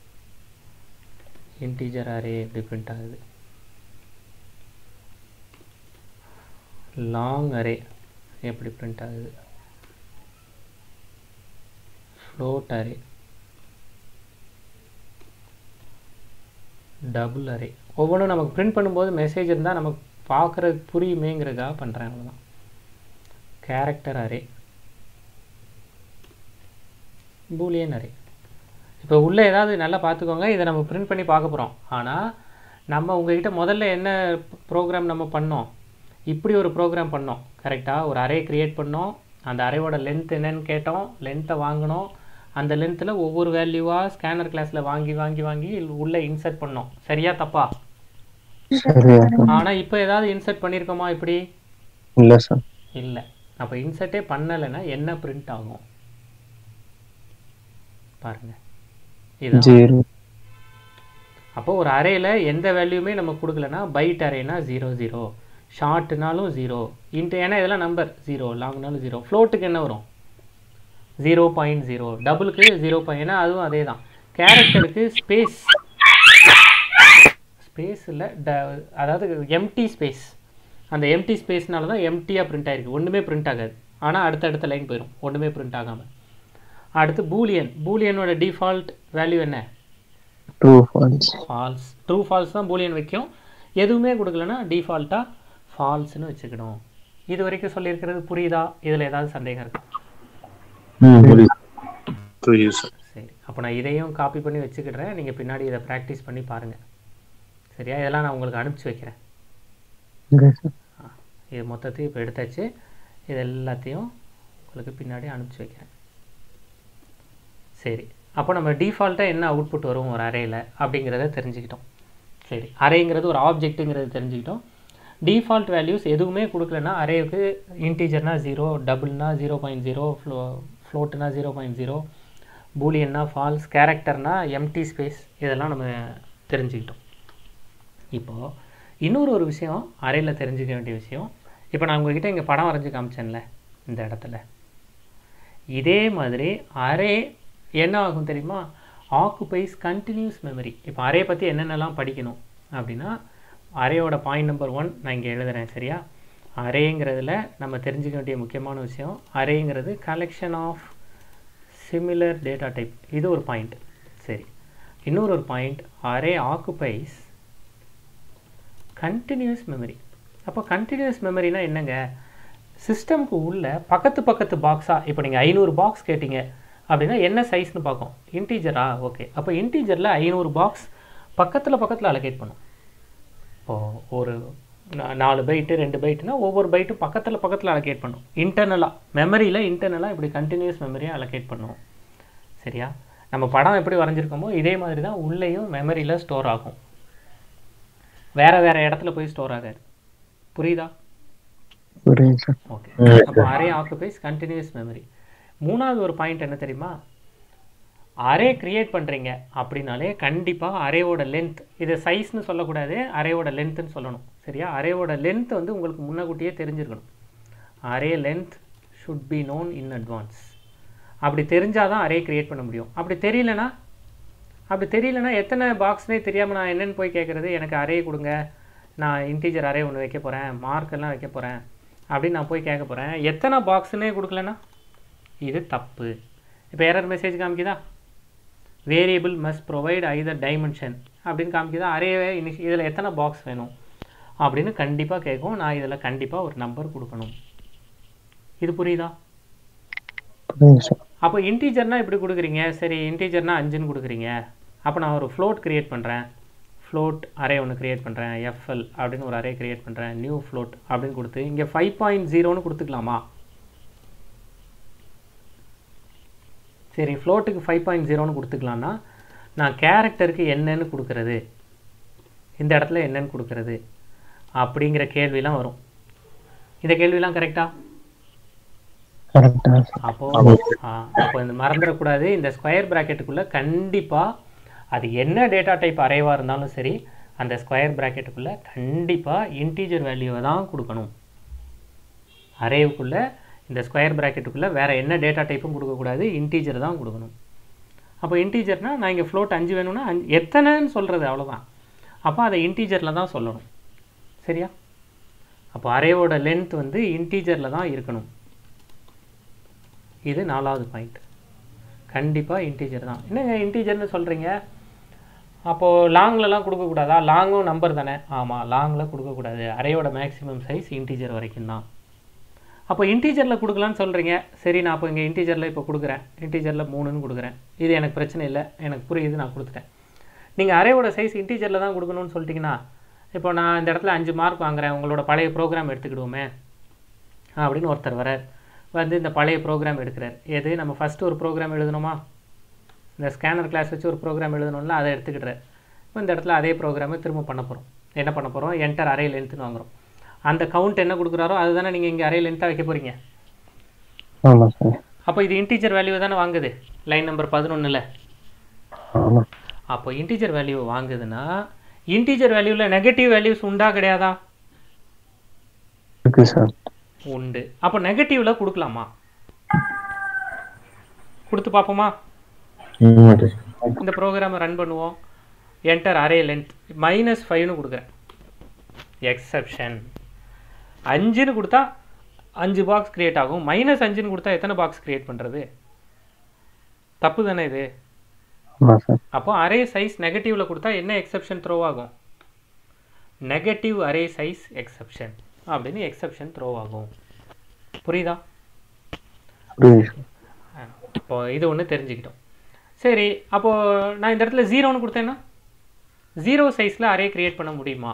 A: இன்டீஜர் அரே எப்படி பிரிண்ட் ஆகுது லாங் அரே எப்படி பிரிண்ட் ஆகுது ஃப்ளோட் அரே டபுள் அரே ஒவ்வொன்றும் நமக்கு பிரிண்ட் பண்ணும்போது மெசேஜ் இருந்தால் நமக்கு பார்க்குறதுக்கு புரியுமேங்கிறதுக்காக பண்ணுறேன் அவ்வளோதான் கேரக்டர் அரே பூலியன் அரே இப்போ உள்ளே ஏதாவது நல்லா பார்த்துக்கோங்க இதை நம்ம பிரிண்ட் பண்ணி பார்க்க போகிறோம் ஆனால் நம்ம உங்ககிட்ட முதல்ல என்ன ப்ரோக்ராம் நம்ம பண்ணோம் இப்படி ஒரு ப்ரோக்ராம் பண்ணோம் கரெக்டாக ஒரு அரே க்ரியேட் பண்ணோம் அந்த அரேவோட லென்த் என்னன்னு கேட்டோம் லென்த்தை வாங்கினோம் அந்த லென்த்தில் ஒவ்வொரு வேல்யூவாக ஸ்கேனர் கிளாஸில் வாங்கி வாங்கி வாங்கி உள்ளே இன்சர்ட் பண்ணோம் சரியா தப்பா
B: சரியா சார்
A: ஆனால் இப்போ ஏதாவது இன்சர்ட் பண்ணியிருக்கோமா இப்படி
B: இல்லை சார்
A: இல்லை அப்போ இன்சர்ட்டே பண்ணலைன்னா என்ன பிரிண்ட் ஆகும் பாருங்க இதுதான்
B: ஜீரோ
A: அப்போ ஒரு அரேல எந்த வேல்யூமே நம்ம கொடுக்கலனா பைட் அரேனா ஜீரோ ஜீரோ ஷார்ட்னாலும் ஜீரோ இன்ட்டு ஏன்னா இதெல்லாம் நம்பர் ஜீரோ லாங்னாலும் ஜீரோ ஃப்ளோட்டுக்கு என்ன வரும் ஜீரோ பாயிண்ட் ஜீரோ டபுளுக்கு ஜீரோ பாயிண்ட் ஏன்னா அதுவும் அதே தான் கேரக்டருக்கு ஸ்பேஸ் ஸ்பேஸ் இல்லை ட அதாவது எம்டி ஸ்பேஸ் அந்த எம்டி ஸ்பேஸ்னால தான் எம்டியாக பிரிண்ட் ஆயிருக்கு ஒன்றுமே பிரிண்ட் ஆகாது ஆனால் அடுத்தடுத்த லைன் போயிடும் ஒன்றுமே பிரிண்ட் ஆகாமல் அடுத்து பூலியன் பூலியனோட டிஃபால்ட் வேல்யூ என்ன
B: டூ ஃபால்ஸ்
A: ஃபால்ஸ் ட்ரூ ஃபால்ஸ் தான் பூலியன் வைக்கும் எதுவுமே கொடுக்கலனா டிஃபால்ட்டாக ஃபால்ஸ்னு வச்சுக்கணும் இது வரைக்கும் சொல்லியிருக்கிறது புரியுதா இதில் ஏதாவது சந்தேகம் இருக்கா
B: ம்
C: புரியுது சார்
A: சரி அப்போ நான் இதையும் காப்பி பண்ணி வச்சுக்கிடுறேன் நீங்கள் பின்னாடி இதை ப்ராக்டிஸ் பண்ணி பாருங்கள் சரியா இதெல்லாம் நான் உங்களுக்கு அனுப்பிச்சி வைக்கிறேன்
B: ஓகே சார்
A: இது மொத்தத்தையும் இப்போ எடுத்தாச்சு இது எல்லாத்தையும் உங்களுக்கு பின்னாடி அனுப்பிச்சி வைக்கிறேன் சரி அப்போ நம்ம டிஃபால்ட்டாக என்ன அவுட்புட் வரும் ஒரு அரேயில் அப்படிங்கிறத தெரிஞ்சுக்கிட்டோம் சரி அரேங்கிறது ஒரு ஆப்ஜெக்ட்டுங்கிறத தெரிஞ்சுக்கிட்டோம் டிஃபால்ட் வேல்யூஸ் எதுவுமே கொடுக்கலனா அரேவுக்கு இன்டீஜர்னா ஜீரோ டபுள்னா ஜீரோ பாயிண்ட் ஜீரோ ஃப்ளோ ஃப்ளோட்டுனா ஜீரோ பாயிண்ட் ஜீரோ பூலியன்னா ஃபால்ஸ் கேரக்டர்னா எம்டி ஸ்பேஸ் இதெல்லாம் நம்ம தெரிஞ்சுக்கிட்டோம் இப்போது இன்னொரு ஒரு விஷயம் அறையில் தெரிஞ்சுக்க வேண்டிய விஷயம் இப்போ நான் உங்ககிட்ட இங்கே படம் வரைஞ்சி காமிச்சேன்ல இந்த இடத்துல இதே மாதிரி அரே என்ன ஆகும் தெரியுமா ஆக்குபைஸ் கண்டினியூஸ் மெமரி இப்போ அரே பற்றி என்னென்னலாம் படிக்கணும் அப்படின்னா அரேயோட பாயிண்ட் நம்பர் ஒன் நான் இங்கே எழுதுறேன் சரியா அரேங்கிறதுல நம்ம தெரிஞ்சுக்க வேண்டிய முக்கியமான விஷயம் அரேங்கிறது collection of similar data type இது ஒரு பாயிண்ட் சரி இன்னொரு ஒரு point array occupies continuous memory அப்போ கண்டினியூஸ் மெமரினா என்னங்க சிஸ்டம்க்கு உள்ள பக்கத்து பக்கத்து பாக்ஸாக இப்போ நீங்கள் ஐநூறு பாக்ஸ் கேட்டிங்க அப்படின்னா என்ன சைஸ்னு பார்க்கும் இன்டீஜரா ஓகே அப்போ இன்டீஜரில் ஐநூறு பாக்ஸ் பக்கத்தில் பக்கத்தில் அலோகேட் பண்ணும் இப்போது ஒரு நா- நாலு பைட்டு ரெண்டு பைட்டுனா ஒவ்வொரு பைட்டும் பக்கத்தில் பக்கத்தில் அலோகேட் பண்ணும் இன்டர்னலாக மெமரியில் இன்டர்னலாக இப்படி கண்டினியூஸ் மெமரியை அலோகேட் பண்ணும் சரியா நம்ம படம் எப்படி வரைஞ்சிருக்கோமோ இதே மாதிரி தான் உள்ளேயும் மெமரியில் ஸ்டோர் ஆகும் வேறு வேறு இடத்துல போய் ஸ்டோர் ஆகாது புரியுதா
B: புரியுது சார்
A: ஓகே அப்போ அரே ஆக்குபைஸ் கண்டினியூஸ் மெமரி மூணாவது ஒரு பாயிண்ட் என்ன தெரியுமா அரே கிரியேட் பண்ணுறீங்க அப்படின்னாலே கண்டிப்பாக அரேவோட லென்த் இது சைஸ்னு சொல்லக்கூடாது அரேவோட லென்த்துன்னு சொல்லணும் சரியா அரேவோட லென்த் வந்து உங்களுக்கு முன்னக்கூட்டியே தெரிஞ்சிருக்கணும் array length should be known in advance அப்படி தெரிஞ்சால் தான் அரே கிரியேட் பண்ண முடியும் அப்படி தெரியலனா அப்படி தெரியலனா எத்தனை பாக்ஸ்னே தெரியாமல் நான் என்னென்னு போய் கேட்குறது எனக்கு அரே கொடுங்க நான் இன்டீஜர் அரே ஒன்று வைக்க போகிறேன் மார்க் எல்லாம் வைக்க போகிறேன் அப்படின்னு நான் போய் கேட்க போகிறேன் எத்தனை பாக்ஸ்னே கொடுக்கலனா இது தப்பு இப்போ எரர் மெசேஜ் காமிக்குதா variable must provide either dimension அப்படின்னு காமிக்குதா அரேவே இனிஷ் இதில் எத்தனை பாக்ஸ் வேணும் அப்படின்னு கண்டிப்பாக கேட்கும் நான் இதில் கண்டிப்பாக ஒரு நம்பர் கொடுக்கணும் இது புரியுதா
B: புரியுது சார்
A: அப்போ இன்டீஜர்னா இப்படி கொடுக்குறீங்க சரி இன்டீஜர்னா அஞ்சுன்னு கொடுக்குறீங்க அப்போ நான் ஒரு ஃப்ளோட் கிரியேட் பண்ணுறேன் ஃப்ளோட் அரே ஒன்று கிரியேட் பண்ணுறேன் எஃப்எல் அப்படின்னு ஒரு அரே கிரியேட் பண்ணுறேன் நியூ ஃப்ளோட் அப்படின்னு கொடுத்து இங்கே ஃபைவ் பாயிண்ட் ஜீரோன்னு கொடுத்துக்கலாமா சரி ஃப்ளோட்டுக்கு ஃபைவ் பாயிண்ட் ஜீரோன்னு கொடுத்துக்கலாம்னா நான் கேரக்டருக்கு என்னன்னு கொடுக்கறது இந்த இடத்துல என்னன்னு கொடுக்கறது அப்படிங்கிற கேள்விலாம் வரும் இந்த கேள்விலாம் கரெக்டாக
B: கரெக்டாக சார்
A: அப்போ ஆ, அப்போ இந்த மறந்துடக்கூடாது இந்த ஸ்கொயர் ப்ராக்கெட்டுக்குள்ளே கண்டிப்பாக அது என்ன டேட்டா டைப் அரேவாக இருந்தாலும் சரி அந்த ஸ்கொயர் ப்ராக்கெட்டுக்குள்ளே கண்டிப்பாக இன்டீஜர் வேல்யூவை தான் கொடுக்கணும் அரேவுக்குள்ளே இந்த ஸ்கொயர் ப்ராக்கெட்டுக்குள்ளே வேறு என்ன டேட்டா டைப்பும் கொடுக்கக்கூடாது இன்டீஜர் தான் கொடுக்கணும் அப்போ இன்டீஜர்னா நான் இங்கே ஃப்ளோட் அஞ்சு வேணும்னா அஞ்சு எத்தனைன்னு சொல்கிறது அவ்வளோதான் அப்போ அதை இன்டீஜரில் தான் சொல்லணும் சரியா அப்போ அரேவோட லென்த் வந்து இன்டீஜரில் தான் இருக்கணும் இது நாலாவது பாயிண்ட் கண்டிப்பாக இன்டீஜர் தான் என்னங்க இன்டீஜர்னு சொல்கிறீங்க அப்போது லாங்லலாம் கொடுக்கக்கூடாதா லாங்கும் நம்பர் தானே ஆமாம் லாங்கில் கொடுக்கக்கூடாது அரேயோட மேக்ஸிமம் சைஸ் இன்டீஜர் வரைக்கும் தான் அப்போ இன்டீஜரில் கொடுக்கலான்னு சொல்கிறீங்க சரி நான் அப்போ இங்கே இன்டீஜரில் இப்போ கொடுக்குறேன் இன்டீஜரில் மூணுன்னு கொடுக்குறேன் இது எனக்கு பிரச்சனை இல்லை எனக்கு புரியுது நான் கொடுத்துட்டேன் நீங்கள் அரேவோட சைஸ் இன்டீஜரில் தான் கொடுக்கணும்னு சொல்லிட்டீங்கன்னா இப்போ நான் இந்த இடத்துல அஞ்சு மார்க் வாங்குறேன் உங்களோட பழைய ப்ரோக்ராம் எடுத்துக்கிடுவோமே அப்படின்னு ஒருத்தர் வரார் வந்து இந்த பழைய ப்ரோக்ராம் எடுக்கிறார் எது நம்ம ஃபஸ்ட்டு ஒரு ப்ரோக்ராம் எழுதணுமா இந்த ஸ்கேனர் கிளாஸ் வச்சு ஒரு ப்ரோக்ராம் எழுதணும்ல அதை எடுத்துக்கிட்டார் இப்போ இந்த இடத்துல அதே ப்ரோக்ராமை திரும்ப பண்ண போகிறோம் என்ன பண்ண போகிறோம் என்டர் அரே லென்த்னு வாங்குறோம் அந்த கவுண்ட் என்ன கொடுக்குறாரோ அதுதானே நீங்கள் இங்கே அரே லென்த்தாக வைக்க போகிறீங்க
B: ஆமாம் சார்
A: அப்போ இது இன்டீஜர் வேல்யூ தானே வாங்குது லைன் நம்பர் பதினொன்றில்
B: ஆமாம்
A: அப்போ இன்டீஜர் வேல்யூ வாங்குதுன்னா இன்டீஜர் வேல்யூவில் நெகட்டிவ் வேல்யூஸ் உண்டா கிடையாதா
B: இருக்கு சார்
A: உண்டு அப்போ நெகட்டிவ்ல கொடுக்கலாமா கொடுத்து பார்ப்போமா இந்த ப்ரோக்ராமை ரன் பண்ணுவோம் என்டர் அரே லென்த் மைனஸ் ஃபைவ்னு கொடுக்குறேன் எக்ஸப்ஷன் அஞ்சுன்னு கொடுத்தா அஞ்சு பாக்ஸ் கிரியேட் ஆகும் மைனஸ் அஞ்சுன்னு கொடுத்தா எத்தனை பாக்ஸ் கிரியேட் பண்ணுறது தப்பு தானே இது
B: ஆமாம் சார்
A: அப்போ அரே சைஸ் நெகட்டிவ்ல கொடுத்தா என்ன எக்ஸப்ஷன் த்ரோ ஆகும் நெகட்டிவ் அரே சைஸ் எக்ஸப்ஷன் அப்படின்னு எக்ஸப்ஷன் த்ரோ ஆகும் புரியுதா
B: புரியுது சார்
A: ஆ, இப்போ இது ஒன்று தெரிஞ்சுக்கிட்டோம் சரி அப்போது நான் இந்த இடத்துல ஜீரோன்னு கொடுத்தேன்னா ஜீரோ சைஸில் அரே கிரியேட் பண்ண முடியுமா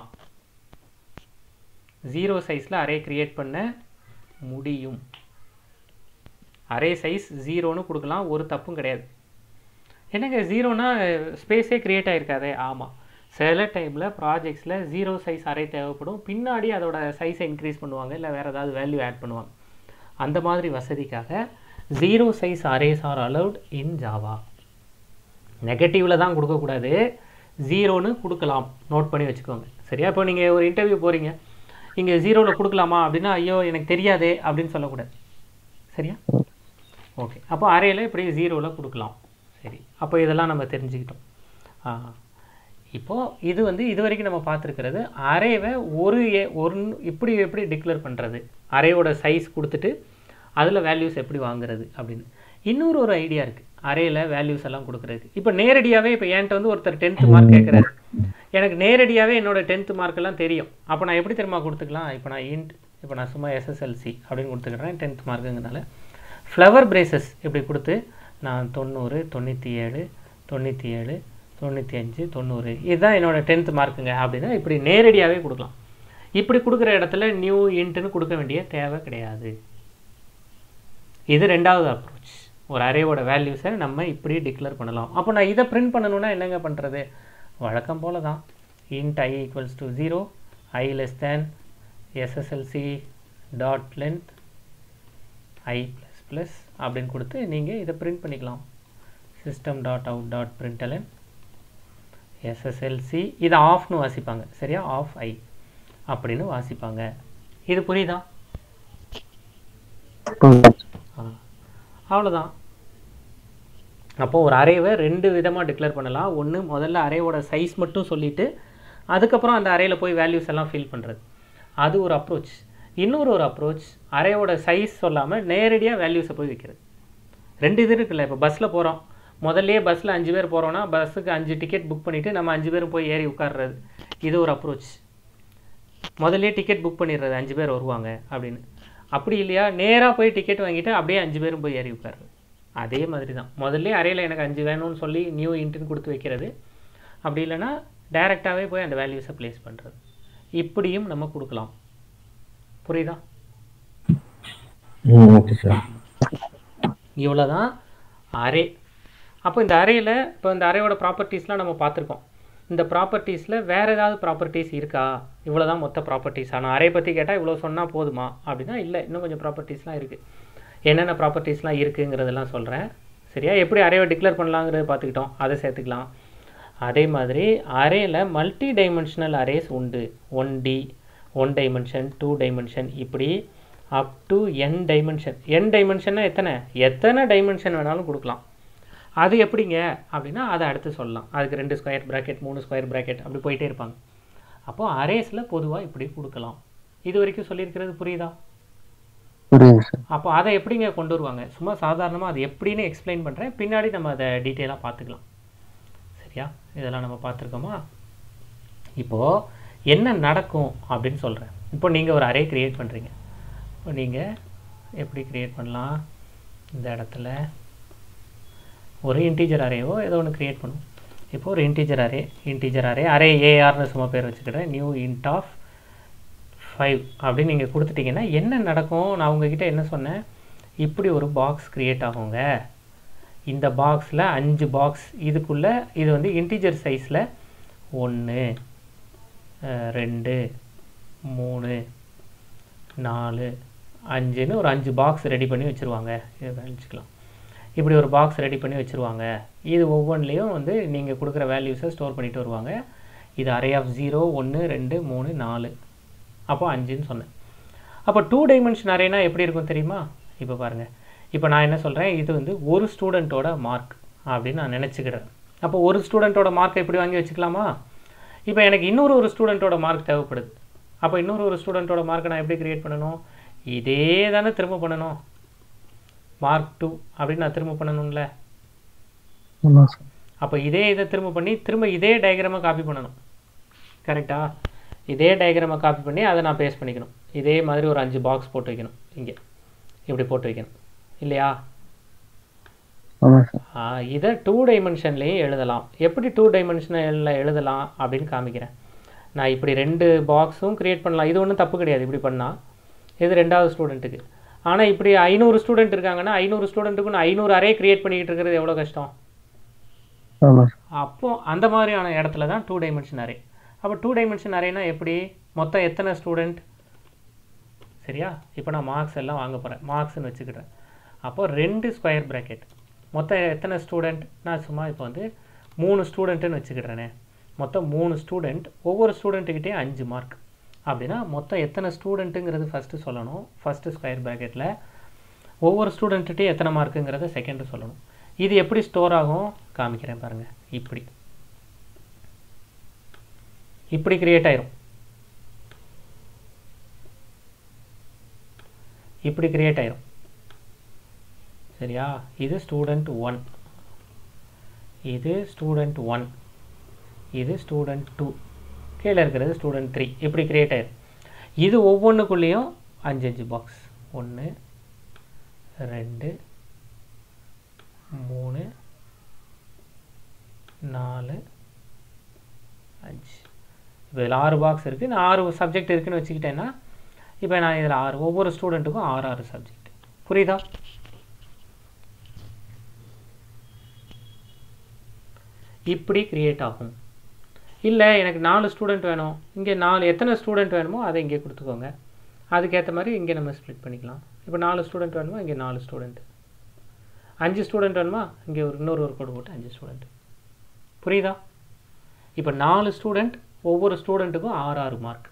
A: ஜீரோ சைஸில் அரே கிரியேட் பண்ண முடியும் அரே சைஸ் ஜீரோன்னு கொடுக்கலாம் ஒரு தப்பும் கிடையாது என்னங்க ஜீரோனா ஸ்பேஸே கிரியேட் ஆகிருக்காதே ஆமாம் சில டைமில் ப்ராஜெக்ட்ஸில் ஜீரோ சைஸ் அரே தேவைப்படும் பின்னாடி அதோட சைஸை இன்க்ரீஸ் பண்ணுவாங்க இல்லை வேறு ஏதாவது வேல்யூ ஆட் பண்ணுவாங்க அந்த மாதிரி வசதிக்காக zero size arrays are allowed in Java நெகட்டிவில் தான் கொடுக்கக்கூடாது ஜீரோன்னு கொடுக்கலாம் நோட் பண்ணி வச்சுக்கோங்க சரியா இப்போ நீங்கள் ஒரு இன்டர்வியூ போகிறீங்க இங்கே ஜீரோவில் கொடுக்கலாமா அப்படின்னா ஐயோ எனக்கு தெரியாதே அப்படின்னு சொல்லக்கூடாது சரியா ஓகே அப்போ அரேல இப்படி ஜீரோவில் கொடுக்கலாம் சரி அப்போ இதெல்லாம் நம்ம தெரிஞ்சுக்கிட்டோம் ஆ இப்போது இது வந்து இது வரைக்கும் நம்ம பார்த்துருக்கிறது அரேவை ஒரு ஏ ஒரு இப்படி எப்படி டிக்ளேர் பண்ணுறது அரேவோட சைஸ் கொடுத்துட்டு அதில் வேல்யூஸ் எப்படி வாங்குறது அப்படின்னு இன்னொரு ஒரு ஐடியா இருக்குது அரேல வேல்யூஸ் எல்லாம் கொடுக்குறதுக்கு இப்போ நேரடியாகவே இப்போ என்கிட்ட வந்து ஒருத்தர் டென்த்து மார்க் கேட்குறாரு எனக்கு நேரடியாகவே என்னோட டென்த்து மார்க்கெல்லாம் தெரியும் அப்போ நான் எப்படி தெரியுமா கொடுத்துக்கலாம் இப்போ நான் இன்ட் இப்போ நான் சும்மா எஸ்எஸ்எல்சி அப்படின்னு கொடுத்துக்கிறேன் டென்த் மார்க்குங்கிறனால ஃப்ளவர் பிரேசஸ் இப்படி கொடுத்து நான் தொண்ணூறு தொண்ணூற்றி ஏழு தொண்ணூற்றி ஏழு தொண்ணூற்றி அஞ்சு தொண்ணூறு இதுதான் என்னோட டென்த் மார்க்குங்க அப்படின்னா இப்படி நேரடியாகவே கொடுக்கலாம் இப்படி கொடுக்குற இடத்துல நியூ இன்ட்டுன்னு கொடுக்க வேண்டிய தேவை கிடையாது இது ரெண்டாவது அப்ரோச் ஒரு அரேவோட வேல்யூஸை நம்ம இப்படி டிக்ளேர் பண்ணலாம் அப்போ நான் இதை பிரிண்ட் பண்ணணும்னா என்னங்க பண்ணுறது வழக்கம் போல தான் int I equals to zero I less than SSLC dot length i plus plus அப்படின்னு கொடுத்து நீங்கள் இதை பிரிண்ட் பண்ணிக்கலாம் system dot out dot println SSLC இதை ஆஃப்னு வாசிப்பாங்க சரியா ஆஃப் ஐ அப்படின்னு வாசிப்பாங்க இது புரியுதா ஆ அவ்வளோதான் அப்போ ஒரு அரேவை ரெண்டு விதமாக டிக்ளேர் பண்ணலாம் ஒன்று முதல்ல அரேவோட சைஸ் மட்டும் சொல்லிவிட்டு அதுக்கப்புறம் அந்த அரேயில் போய் வேல்யூஸ் எல்லாம் ஃபில் பண்ணுறது அது ஒரு அப்ரோச் இன்னொரு ஒரு அப்ரோச் அரேவோட சைஸ் சொல்லாமல் நேரடியாக வேல்யூஸை போய் வைக்கிறது ரெண்டு இது இருக்குல்ல இப்போ பஸ்ஸில் போகிறோம் முதல்லே பஸ்ஸில் அஞ்சு பேர் போகிறோன்னா பஸ்ஸுக்கு அஞ்சு டிக்கெட் புக் பண்ணிவிட்டு நம்ம அஞ்சு பேரும் போய் ஏறி உட்கார்றது இது ஒரு அப்ரோச் முதல்லே டிக்கெட் புக் பண்ணிடுறது அஞ்சு பேர் வருவாங்க அப்படின்னு அப்படி இல்லையா நேராக போய் டிக்கெட் வாங்கிட்டு அப்படியே அஞ்சு பேரும் போய் ஏறி உட்காருறது அதே மாதிரி தான் முதல்ல அறையில் எனக்கு அஞ்சு வேணும்னு சொல்லி நியூ இன்ட்டுன்னு கொடுத்து வைக்கிறது அப்படி இல்லைன்னா டைரெக்டாகவே போய் அந்த வேல்யூஸை ப்ளேஸ் பண்ணுறது இப்படியும் நம்ம கொடுக்கலாம் புரியுதா
B: ஓகே சார்
A: இவ்வளோ தான் அரே அப்போ இந்த அரேயில் இப்போ இந்த அரேயோட ப்ராப்பர்ட்டிஸ்லாம் நம்ம பார்த்துருக்கோம் இந்த ப்ராப்பர்ட்டிஸில் வேறு ஏதாவது ப்ராப்பர்ட்டிஸ் இருக்கா இவ்வளோ தான் மொத்த ப்ராப்பர்ட்டிஸ் ஆனால் அரே பற்றி கேட்டால் இவ்வளோ சொன்னால் போதுமா அப்படின்னா இல்லை இன்னும் கொஞ்சம் ப்ராப்பர்ட்டிஸ்லாம் இருக்குது என்னென்ன ப்ராப்பர்ட்டிஸ்லாம் இருக்குங்கிறதெல்லாம் சொல்கிறேன் சரியா எப்படி அரேவை டிக்ளேர் பண்ணலாங்கிறத பார்த்துக்கிட்டோம் அதை சேர்த்துக்கலாம் அதே மாதிரி அரேயில் மல்டி டைமென்ஷனல் அரேஸ் உண்டு one D one dimension two dimension இப்படி அப் டு என் டைமென்ஷன் என் டைமென்ஷன்னா எத்தனை எத்தனை டைமென்ஷன் வேணாலும் கொடுக்கலாம் அது எப்படிங்க அப்படின்னா அதை அடுத்து சொல்லலாம் அதுக்கு ரெண்டு ஸ்கொயர் பிராக்கெட் மூணு ஸ்கொயர் பிராக்கெட் அப்படி போயிட்டே இருப்பாங்க அப்போது அரேஸில் பொதுவாக இப்படி கொடுக்கலாம் இது வரைக்கும் சொல்லியிருக்கிறது புரியுதா
B: புரியுது சார்
A: அப்போ அதை எப்படிங்க கொண்டு வருவாங்க சும்மா சாதாரணமாக அது எப்படின்னு எக்ஸ்பிளைன் பண்ணுறேன் பின்னாடி நம்ம அதை டீட்டெயிலாக பார்த்துக்கலாம் சரியா இதெல்லாம் நம்ம பார்த்துருக்கோமா இப்போது என்ன நடக்கும் அப்படின்னு சொல்கிறேன் இப்போ நீங்கள் ஒரு அரே க்ரியேட் பண்ணுறீங்க இப்போ நீங்கள் எப்படி க்ரியேட் பண்ணலாம் இந்த இடத்துல ஒரு இன்டீஜர் அரேவோ ஏதோ ஒன்று க்ரியேட் பண்ணும் இப்போ ஒரு integer array integer array array ஏஆர்னு சும்மா பேர் வச்சுக்கிறேன் நியூ இன்ட் ஆஃப் ஃபைவ் அப்படின்னு நீங்கள் கொடுத்துட்டீங்கன்னா என்ன நடக்கும் நான் உங்ககிட்ட என்ன சொன்னேன் இப்படி ஒரு பாக்ஸ் க்ரியேட் ஆகுங்க இந்த பாக்ஸில் அஞ்சு பாக்ஸ் இதுக்குள்ளே இது வந்து இன்டீஜர் சைஸில் ஒன்று ரெண்டு மூணு நாலு அஞ்சுன்னு ஒரு அஞ்சு பாக்ஸ் ரெடி பண்ணி வச்சுருவாங்க இதை வச்சுக்கலாம் இப்படி ஒரு பாக்ஸ் ரெடி பண்ணி வச்சுருவாங்க இது ஒவ்வொன்றிலையும் வந்து நீங்கள் கொடுக்குற வேல்யூஸை ஸ்டோர் பண்ணிட்டு வருவாங்க இது அரே ஆஃப் ஜீரோ ஒன்று ரெண்டு மூணு நாலு அப்போ அஞ்சுன்னு சொன்னேன் அப்போ டூ டைமென்ஷன் அரேனா எப்படி இருக்கும் தெரியுமா இப்போ பாருங்கள் இப்போ நான் என்ன சொல்கிறேன் இது வந்து ஒரு ஸ்டூடெண்ட்டோட மார்க் அப்படின்னு நான் நினச்சிக்கிறேன் அப்போ ஒரு ஸ்டூடெண்ட்டோட மார்க்கை எப்படி வாங்கி வச்சுக்கலாமா இப்போ எனக்கு இன்னொரு ஒரு ஸ்டூடெண்ட்டோட மார்க் தேவைப்படுது அப்போ இன்னொரு ஒரு ஸ்டூடெண்ட்டோட மார்க்கை நான் எப்படி க்ரியேட் பண்ணணும் இதே தானே திரும்ப பண்ணணும் மார்க் டூ அப்படின்னு நான் திரும்ப பண்ணணும்ல
B: ஆமாம் சார்
A: அப்போ இதே இதை திரும்ப பண்ணி திரும்ப இதே டயக்ராமை காப்பி பண்ணணும் கரெக்டா இதே டயக்ராமை காப்பி பண்ணி அதை நான் பேஸ்ட் பண்ணிக்கணும் இதே மாதிரி ஒரு அஞ்சு பாக்ஸ் போட்டு வைக்கணும் இங்கே இப்படி போட்டு வைக்கணும் இல்லையா
B: ஆமாம் சார்
A: ஆ, இதை டூ டைமென்ஷன்லேயும் எழுதலாம் எப்படி டூ டைமென்ஷனில் எழுதலாம் அப்படின்னு காமிக்கிறேன் நான் இப்படி ரெண்டு பாக்ஸும் க்ரியேட் பண்ணலாம் இது ஒன்றும் தப்பு கிடையாது இப்படி பண்ணால் இது ரெண்டாவது ஸ்டூடெண்ட்டுக்கு ஆனால் இப்படி ஐநூறு ஸ்டூடெண்ட் இருக்காங்கன்னா ஐநூறு ஸ்டூடெண்ட்டுக்கு நான் ஐநூறு அரே க்ரியேட் பண்ணிக்கிட்டு இருக்கிறது எவ்வளோ கஷ்டம்
B: ஆமாம் சார்
A: அப்போ அந்த மாதிரியான இடத்துல தான் டூ டைமென்ஷன் அரே அப்போ டூ டைமென்ஷன் அரேனா எப்படி மொத்தம் எத்தனை ஸ்டூடெண்ட் சரியா இப்போ நான் மார்க்ஸ் எல்லாம் வாங்க போகிறேன் மார்க்ஸ்னு வச்சுக்கிட்டேன் அப்போ ரெண்டு ஸ்கொயர் bracket மொத்தம் எத்தனை ஸ்டூடெண்ட் நான் சும்மா இப்போ வந்து மூணு ஸ்டூடெண்ட்டுன்னு வச்சுக்கிடுறேனே மொத்தம் மூணு ஸ்டூடெண்ட் ஒவ்வொரு ஸ்டூடெண்ட்டுக்கிட்டே அஞ்சு மார்க் அப்படின்னா மொத்தம் எத்தனை ஸ்டூடெண்ட்டுங்கிறது ஃபஸ்ட்டு சொல்லணும் ஃபஸ்ட்டு ஸ்கொயர் ப்ராக்கெட்டில் ஒவ்வொரு ஸ்டூடெண்ட்டுகிட்டையும் எத்தனை மார்க்குங்கிறத செகண்டு சொல்லணும் இது எப்படி ஸ்டோர் ஆகும் காமிக்கிறேன் பாருங்கள் இப்படி இப்படி கிரியேட் ஆயிரும் இப்படி கிரியேட் ஆயிரும் சரியா இது ஸ்டூடெண்ட் ஒன் இது ஸ்டூடெண்ட் ஒன் இது ஸ்டூடெண்ட் டூ கீழே இருக்கிறது ஸ்டூடெண்ட் த்ரீ இப்படி கிரியேட் ஆயிரும் இது ஒவ்வொன்றுக்குள்ளேயும் அஞ்சு அஞ்சு பாக்ஸ் ஒன்று ரெண்டு மூணு நாலு அஞ்சு இப்போ இதில் ஆறு பாக்ஸ் இருக்குது நான் ஆறு சப்ஜெக்ட் இருக்குன்னு வச்சுக்கிட்டேன்னா இப்போ நான் இதில் ஆறு ஒவ்வொரு ஸ்டூடெண்ட்டுக்கும் ஆறு ஆறு சப்ஜெக்ட் புரியுதா இப்படி கிரியேட் ஆகும் இல்லை எனக்கு நாலு ஸ்டூடெண்ட் வேணும் இங்கே நாலு எத்தனை ஸ்டூடெண்ட் வேணுமோ அதை இங்கே கொடுத்துக்கோங்க அதுக்கேற்ற மாதிரி இங்கே நம்ம ஸ்ப்ளிட் பண்ணிக்கலாம் இப்போ நாலு ஸ்டூடெண்ட் வேணுமா இங்கே நாலு ஸ்டூடெண்ட் அஞ்சு ஸ்டூடெண்ட் வேணுமா இங்கே ஒரு இன்னொரு ஒரு கோடு போட்டு அஞ்சு ஸ்டூடெண்ட் புரியுதா இப்போ நாலு ஸ்டூடெண்ட் ஒவ்வொரு ஸ்டூடெண்ட்டுக்கும் ஆறு ஆறு மார்க்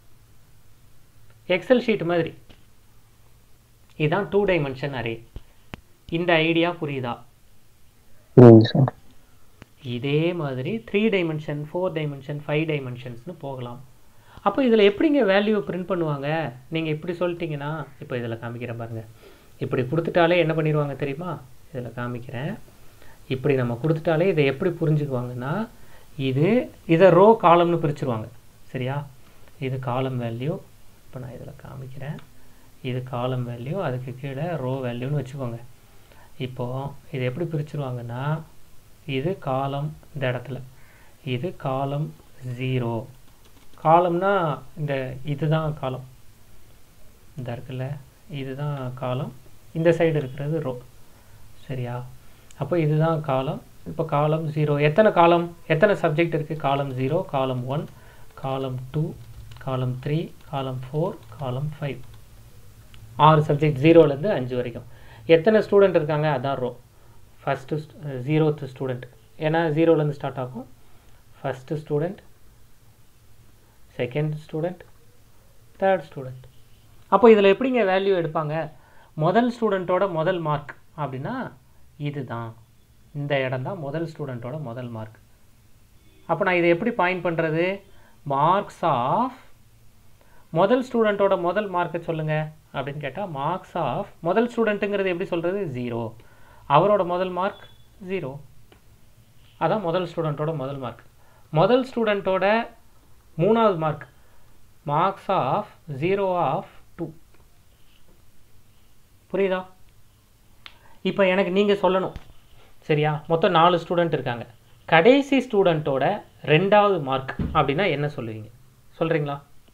A: எக்ஸல் ஷீட் மாதிரி இதுதான் டூ டைமென்ஷன் அரே இந்த ஐடியா புரியுதா
B: புரியுது சார்
A: இதே மாதிரி three dimension four dimension five டைமென்ஷன்ஸ்னு போகலாம் அப்போ இதில் எப்படிங்க வேல்யூ பிரிண்ட் பண்ணுவாங்க நீங்கள் இப்படி சொல்லிட்டீங்கன்னா இப்போ இதில் காமிக்கிறேன் பாருங்கள் இப்படி கொடுத்துட்டாலே என்ன பண்ணிடுவாங்க தெரியுமா இதில் காமிக்கிறேன் இப்படி நம்ம கொடுத்துட்டாலே இதை எப்படி புரிஞ்சுக்குவாங்கன்னா இது இதை ரோ காலம்னு பிரிச்சுருவாங்க சரியா இது காலம் வேல்யூ இப்போ நான் இதில் காமிக்கிறேன் இது காலம் வேல்யூ அதுக்கு கீழே ரோ வேல்யூன்னு வச்சுக்கோங்க இப்போது இது எப்படி பிரிச்சுருவாங்கன்னா இது காலம் இந்த இடத்துல இது காலம் ஜீரோ காலம்னா இந்த இதுதான் காலம் இந்த இருக்குல்ல இதுதான் காலம் இந்த சைடு இருக்கிறது ரோ சரியா அப்போ இதுதான் காலம் இப்போ காலம் ஜீரோ எத்தனை காலம் எத்தனை சப்ஜெக்ட் இருக்குது காலம் ஜீரோ காலம் ஒன் காலம் டூ காலம் த்ரீ காலம் ஃபோர் காலம் ஃபைவ் ஆறு சப்ஜெக்ட் ஜீரோலேருந்து அஞ்சு வரைக்கும் எத்தனை ஸ்டூடெண்ட் இருக்காங்க அதான் ரோ ஃபஸ்ட்டு ஜீரோத்து ஸ்டூடெண்ட் ஏன்னா ஜீரோலேருந்து ஸ்டார்ட் ஆகும் first student second student third student அப்போ இதில் எப்படிங்க வேல்யூ எடுப்பாங்க முதல் ஸ்டூடெண்ட்டோட முதல் மார்க் அப்படின்னா இதுதான் இந்த இடம் தான் முதல் ஸ்டூடெண்ட்டோட முதல் மார்க் அப்போ நான் இதை எப்படி பாயிண்ட் பண்ணுறது மார்க்ஸ் ஆஃப் முதல் ஸ்டூடெண்ட்டோட முதல் மார்க்கை சொல்லுங்கள் அப்படின்னு கேட்டால் மார்க்ஸ் ஆஃப் முதல் ஸ்டூடெண்ட்டுங்கிறது எப்படி சொல்கிறது ஜீரோ அவரோட முதல் மார்க் ஜீரோ அதான் முதல் ஸ்டூடெண்ட்டோட முதல் மார்க் முதல் ஸ்டூடெண்ட்டோட மூணாவது mark marks of zero of two புரியுதா இப்போ எனக்கு நீங்கள் சொல்லணும் சரியா மொத்தம் நாலு ஸ்டூடெண்ட் இருக்காங்க கடைசி ஸ்டூடெண்ட்டோட ரெண்டாவது மார்க் அப்படின்னா என்ன சொல்லுவீங்க சொல்கிறீங்களா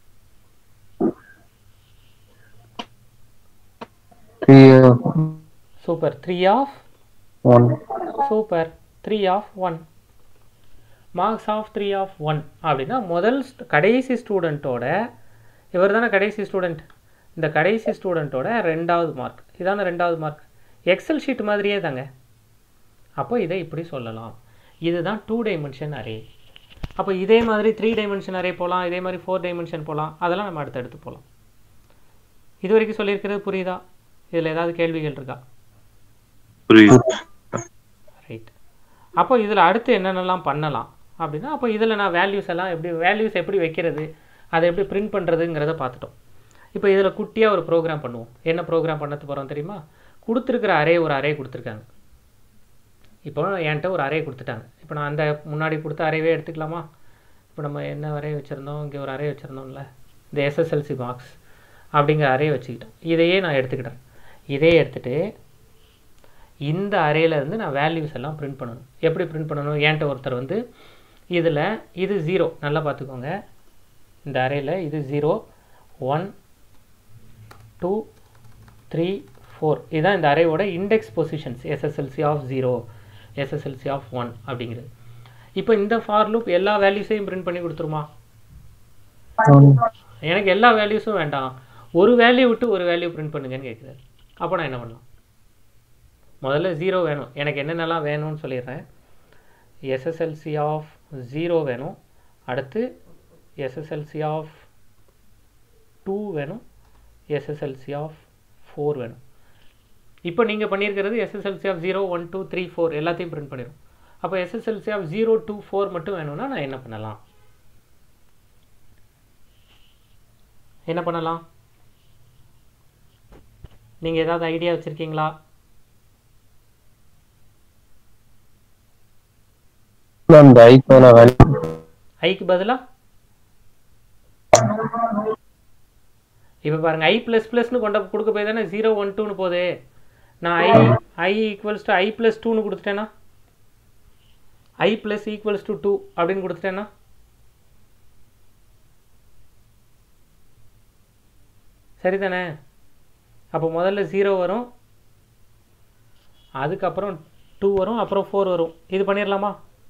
B: three
A: super three of
B: one
A: super three of one marks of three of one அப்படின்னா முதல் st- கடைசி ஸ்டூடெண்ட்டோட இவர் தானே கடைசி ஸ்டூடெண்ட் இந்த கடைசி ஸ்டூடெண்ட்டோட ரெண்டாவது மார்க் இதான ரெண்டாவது மார்க் எக்ஸல் ஷீட் மாதிரியே தாங்க அப்போ இதை இப்படி சொல்லலாம் இதுதான் டூ டைமென்ஷன் அரே அப்போ இதே மாதிரி த்ரீ டைமென்ஷன் அரே போகலாம் இதே மாதிரி ஃபோர் டைமென்ஷன் போகலாம் அதெல்லாம் நம்ம அடுத்தடுத்து போகலாம் இது வரைக்கும் சொல்லியிருக்கிறது புரியுதா இதில் ஏதாவது கேள்விகள் இருக்கா
C: புரியுது
A: ரைட் அப்போ இதில் அடுத்து என்னென்னலாம் பண்ணலாம் அப்படின்னா அப்போ இதில் நான் வேல்யூஸ் எல்லாம் எப்படி வேல்யூஸ் எப்படி வைக்கிறது அதை எப்படி பிரிண்ட் பண்ணுறதுங்கிறத பார்த்துட்டோம் இப்போ இதில் குட்டியாக ஒரு ப்ரோக்ராம் பண்ணுவோம் என்ன ப்ரோக்ராம் பண்ணது போகிறோம் தெரியுமா கொடுத்துருக்குற அரே ஒரு அரே கொடுத்துருக்காங்க இப்போ என்கிட்ட ஒரு அரே கொடுத்துட்டாங்க இப்போ நான் அந்த முன்னாடி கொடுத்த அரேவே எடுத்துக்கலாமா இப்போ நம்ம என்ன அரே வச்சுருந்தோம் இங்கே ஒரு அரே வச்சுருந்தோம்ல இந்த எஸ்எஸ்எல்சி பாக்ஸ் அப்படிங்கிற அரே வச்சுக்கிட்டோம் இதையே நான் எடுத்துக்கிட்டேன் இதே எடுத்துகிட்டு இந்த அரேல இருந்து நான் வேல்யூஸ் எல்லாம் பிரிண்ட் பண்ணணும் எப்படி பிரிண்ட் பண்ணணும் என்கிட்ட ஒருத்தர் வந்து இதில் இது ஜீரோ நல்லா பார்த்துக்கோங்க இந்த அரேல இது zero one two three four இதுதான் இந்த அரேவோட index positions SSLC of zero SSLC of one அப்படிங்கிறது இப்போ இந்த ஃபார் லூப் எல்லா வேல்யூஸையும் பிரிண்ட் பண்ணி கொடுத்துருமா எனக்கு எல்லா வேல்யூஸும் வேண்டாம் ஒரு வேல்யூ விட்டு ஒரு வேல்யூ பிரிண்ட் பண்ணுங்கன்னு கேட்குறாரு அப்போ நான் என்ன பண்ணலாம் முதல்ல ஜீரோ வேணும் எனக்கு என்னென்னலாம் வேணும்னு சொல்லிடுறேன் எஸ்எஸ்எல்சி ஆஃப் ஜீரோ வேணும் அடுத்து எஸ்எஸ்எல்சி ஆஃப் டூ வேணும் எஸ்எஸ்எல்சி ஆஃப் ஃபோர் வேணும் இப்போ நீங்கள் பண்ணியிருக்கிறது SSLC of zero one two three four எல்லாத்தையும் பிரிண்ட் பண்ணிடும் அப்போ SSLC of zero two four மட்டும் வேணும்னா நான் என்ன பண்ணலாம் என்ன பண்ணலாம் நீங்கள் ஏதாவது ஐடியா வச்சுருக்கீங்களா
B: அந்த ஐக்கு பதிலா வேல்யூ
A: ஐக்கு பதிலாக இப்போ பாருங்க ஐ ப்ளஸ் ப்ளஸ்னு கொண்ட கொடுக்க போய் தானே ஜீரோ ஒன் டூன்னு போகுது நான் i i equals to i plus டூன்னு கொடுத்துட்டேன்னா i plus equals to two அப்படின்னு கொடுத்துட்டேன்னா சரிதானே அப்போ முதல்ல ஜீரோ வரும் அதுக்கப்புறம் டூ வரும் அப்புறம் ஃபோர் வரும் இது பண்ணிடலாமா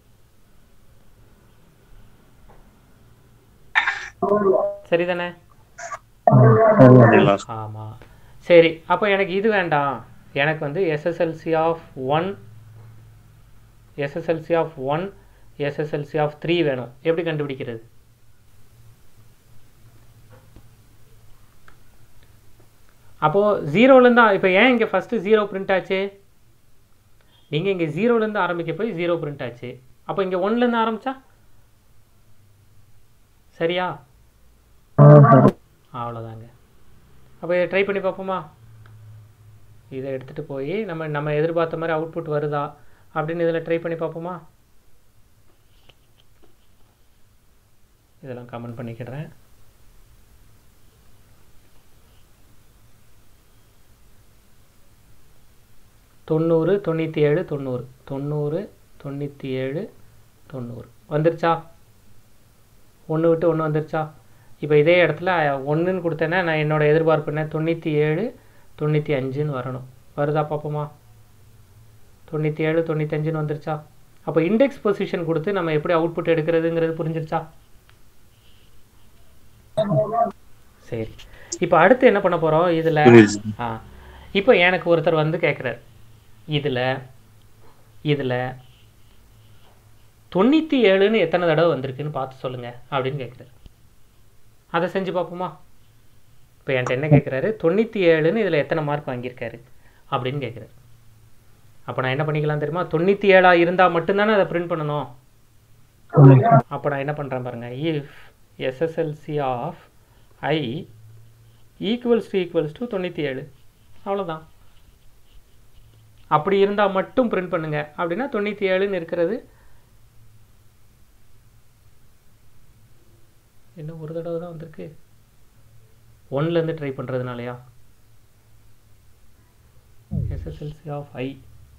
A: சரிதானே
C: பண்ணிடலாம்
A: ஆமாம் சரி அப்போ எனக்கு இது வேண்டாம் எனக்கு வந்து SSLC of one SSLC of one SSLC of three வேணும் எப்படி கண்டுபிடிக்கிறது அப்போது ஜீரோலேருந்து இப்போ ஏன் இங்கே ஃபஸ்ட்டு ஜீரோ பிரிண்ட் ஆச்சு நீங்கள் இங்கே ஜீரோலேருந்து ஆரம்பிக்க போய் ஜீரோ பிரிண்ட் ஆச்சு அப்போ இங்கே ஒன்லேருந்து ஆரம்பிச்சா சரியா அவ்வளோதாங்க அப்போ இதை ட்ரை பண்ணி பார்ப்போமா இதை எடுத்துகிட்டு போய் நம்ம நம்ம எதிர்பார்த்த மாதிரி அவுட்புட் வருதா அப்படின்னு இதில் ட்ரை பண்ணி பார்ப்போமா இதெல்லாம் கமெண்ட் பண்ணிக்கிடுறேன் தொண்ணூறு தொண்ணூற்றி ஏழு தொண்ணூறு தொண்ணூறு தொண்ணூற்றி ஏழு தொண்ணூறு வந்துருச்சா ஒன்று விட்டு ஒன்று வந்துருச்சா இப்போ இதே இடத்துல ஒன்றுன்னு கொடுத்தேன்னா நான் என்னோட எதிர்பார்ப்பு என்ன தொண்ணூற்றி ஏழு தொண்ணூற்றி அஞ்சுன்னு வரணும் வருதா பார்ப்போமா தொண்ணூற்றி ஏழு தொண்ணூத்தஞ்சுன்னு வந்துருச்சா அப்போ இண்டெக்ஸ் பொசிஷன் கொடுத்து நம்ம எப்படி அவுட்புட் எடுக்கிறதுங்கிறது புரிஞ்சிருச்சா சரி இப்போ அடுத்து என்ன பண்ண போகிறோம் இதில்
C: புரியுது
A: ஆ இப்போ எனக்கு ஒருத்தர் வந்து கேட்குறாரு இதில் இதில் தொண்ணூற்றி ஏழுன்னு எத்தனை தடவை வந்திருக்குன்னு பார்த்து சொல்லுங்கள் அப்படின்னு கேட்குறாரு அதை செஞ்சு பார்ப்போமா இப்போ என்கிட்ட என்ன கேட்குறாரு தொண்ணூற்றி ஏழுன்னு இதில் எத்தனை மார்க் வாங்கியிருக்காரு அப்படின்னு கேட்குறாரு அப்போ நான் என்ன பண்ணிக்கலாம் தெரியுமா தொண்ணூற்றி ஏழாக இருந்தால் மட்டும்தானே அதை பிரிண்ட் பண்ணணும் அப்போ நான் என்ன பண்ணுறேன் பாருங்கள் if SSLC of I equals to equals to தொண்ணூற்றி ஏழு அவ்வளோதான் அப்படி இருந்தால் மட்டும் பிரிண்ட் பண்ணுங்க அப்படின்னா தொண்ணூற்றி ஏழுன்னு இருக்கிறது இன்னும் ஒரு தடவை தான் வந்திருக்கு ஒன்லேருந்து ட்ரை பண்ணுறதுனாலயா எஸ்எஸ்எல்சி ஆஃப் ஐ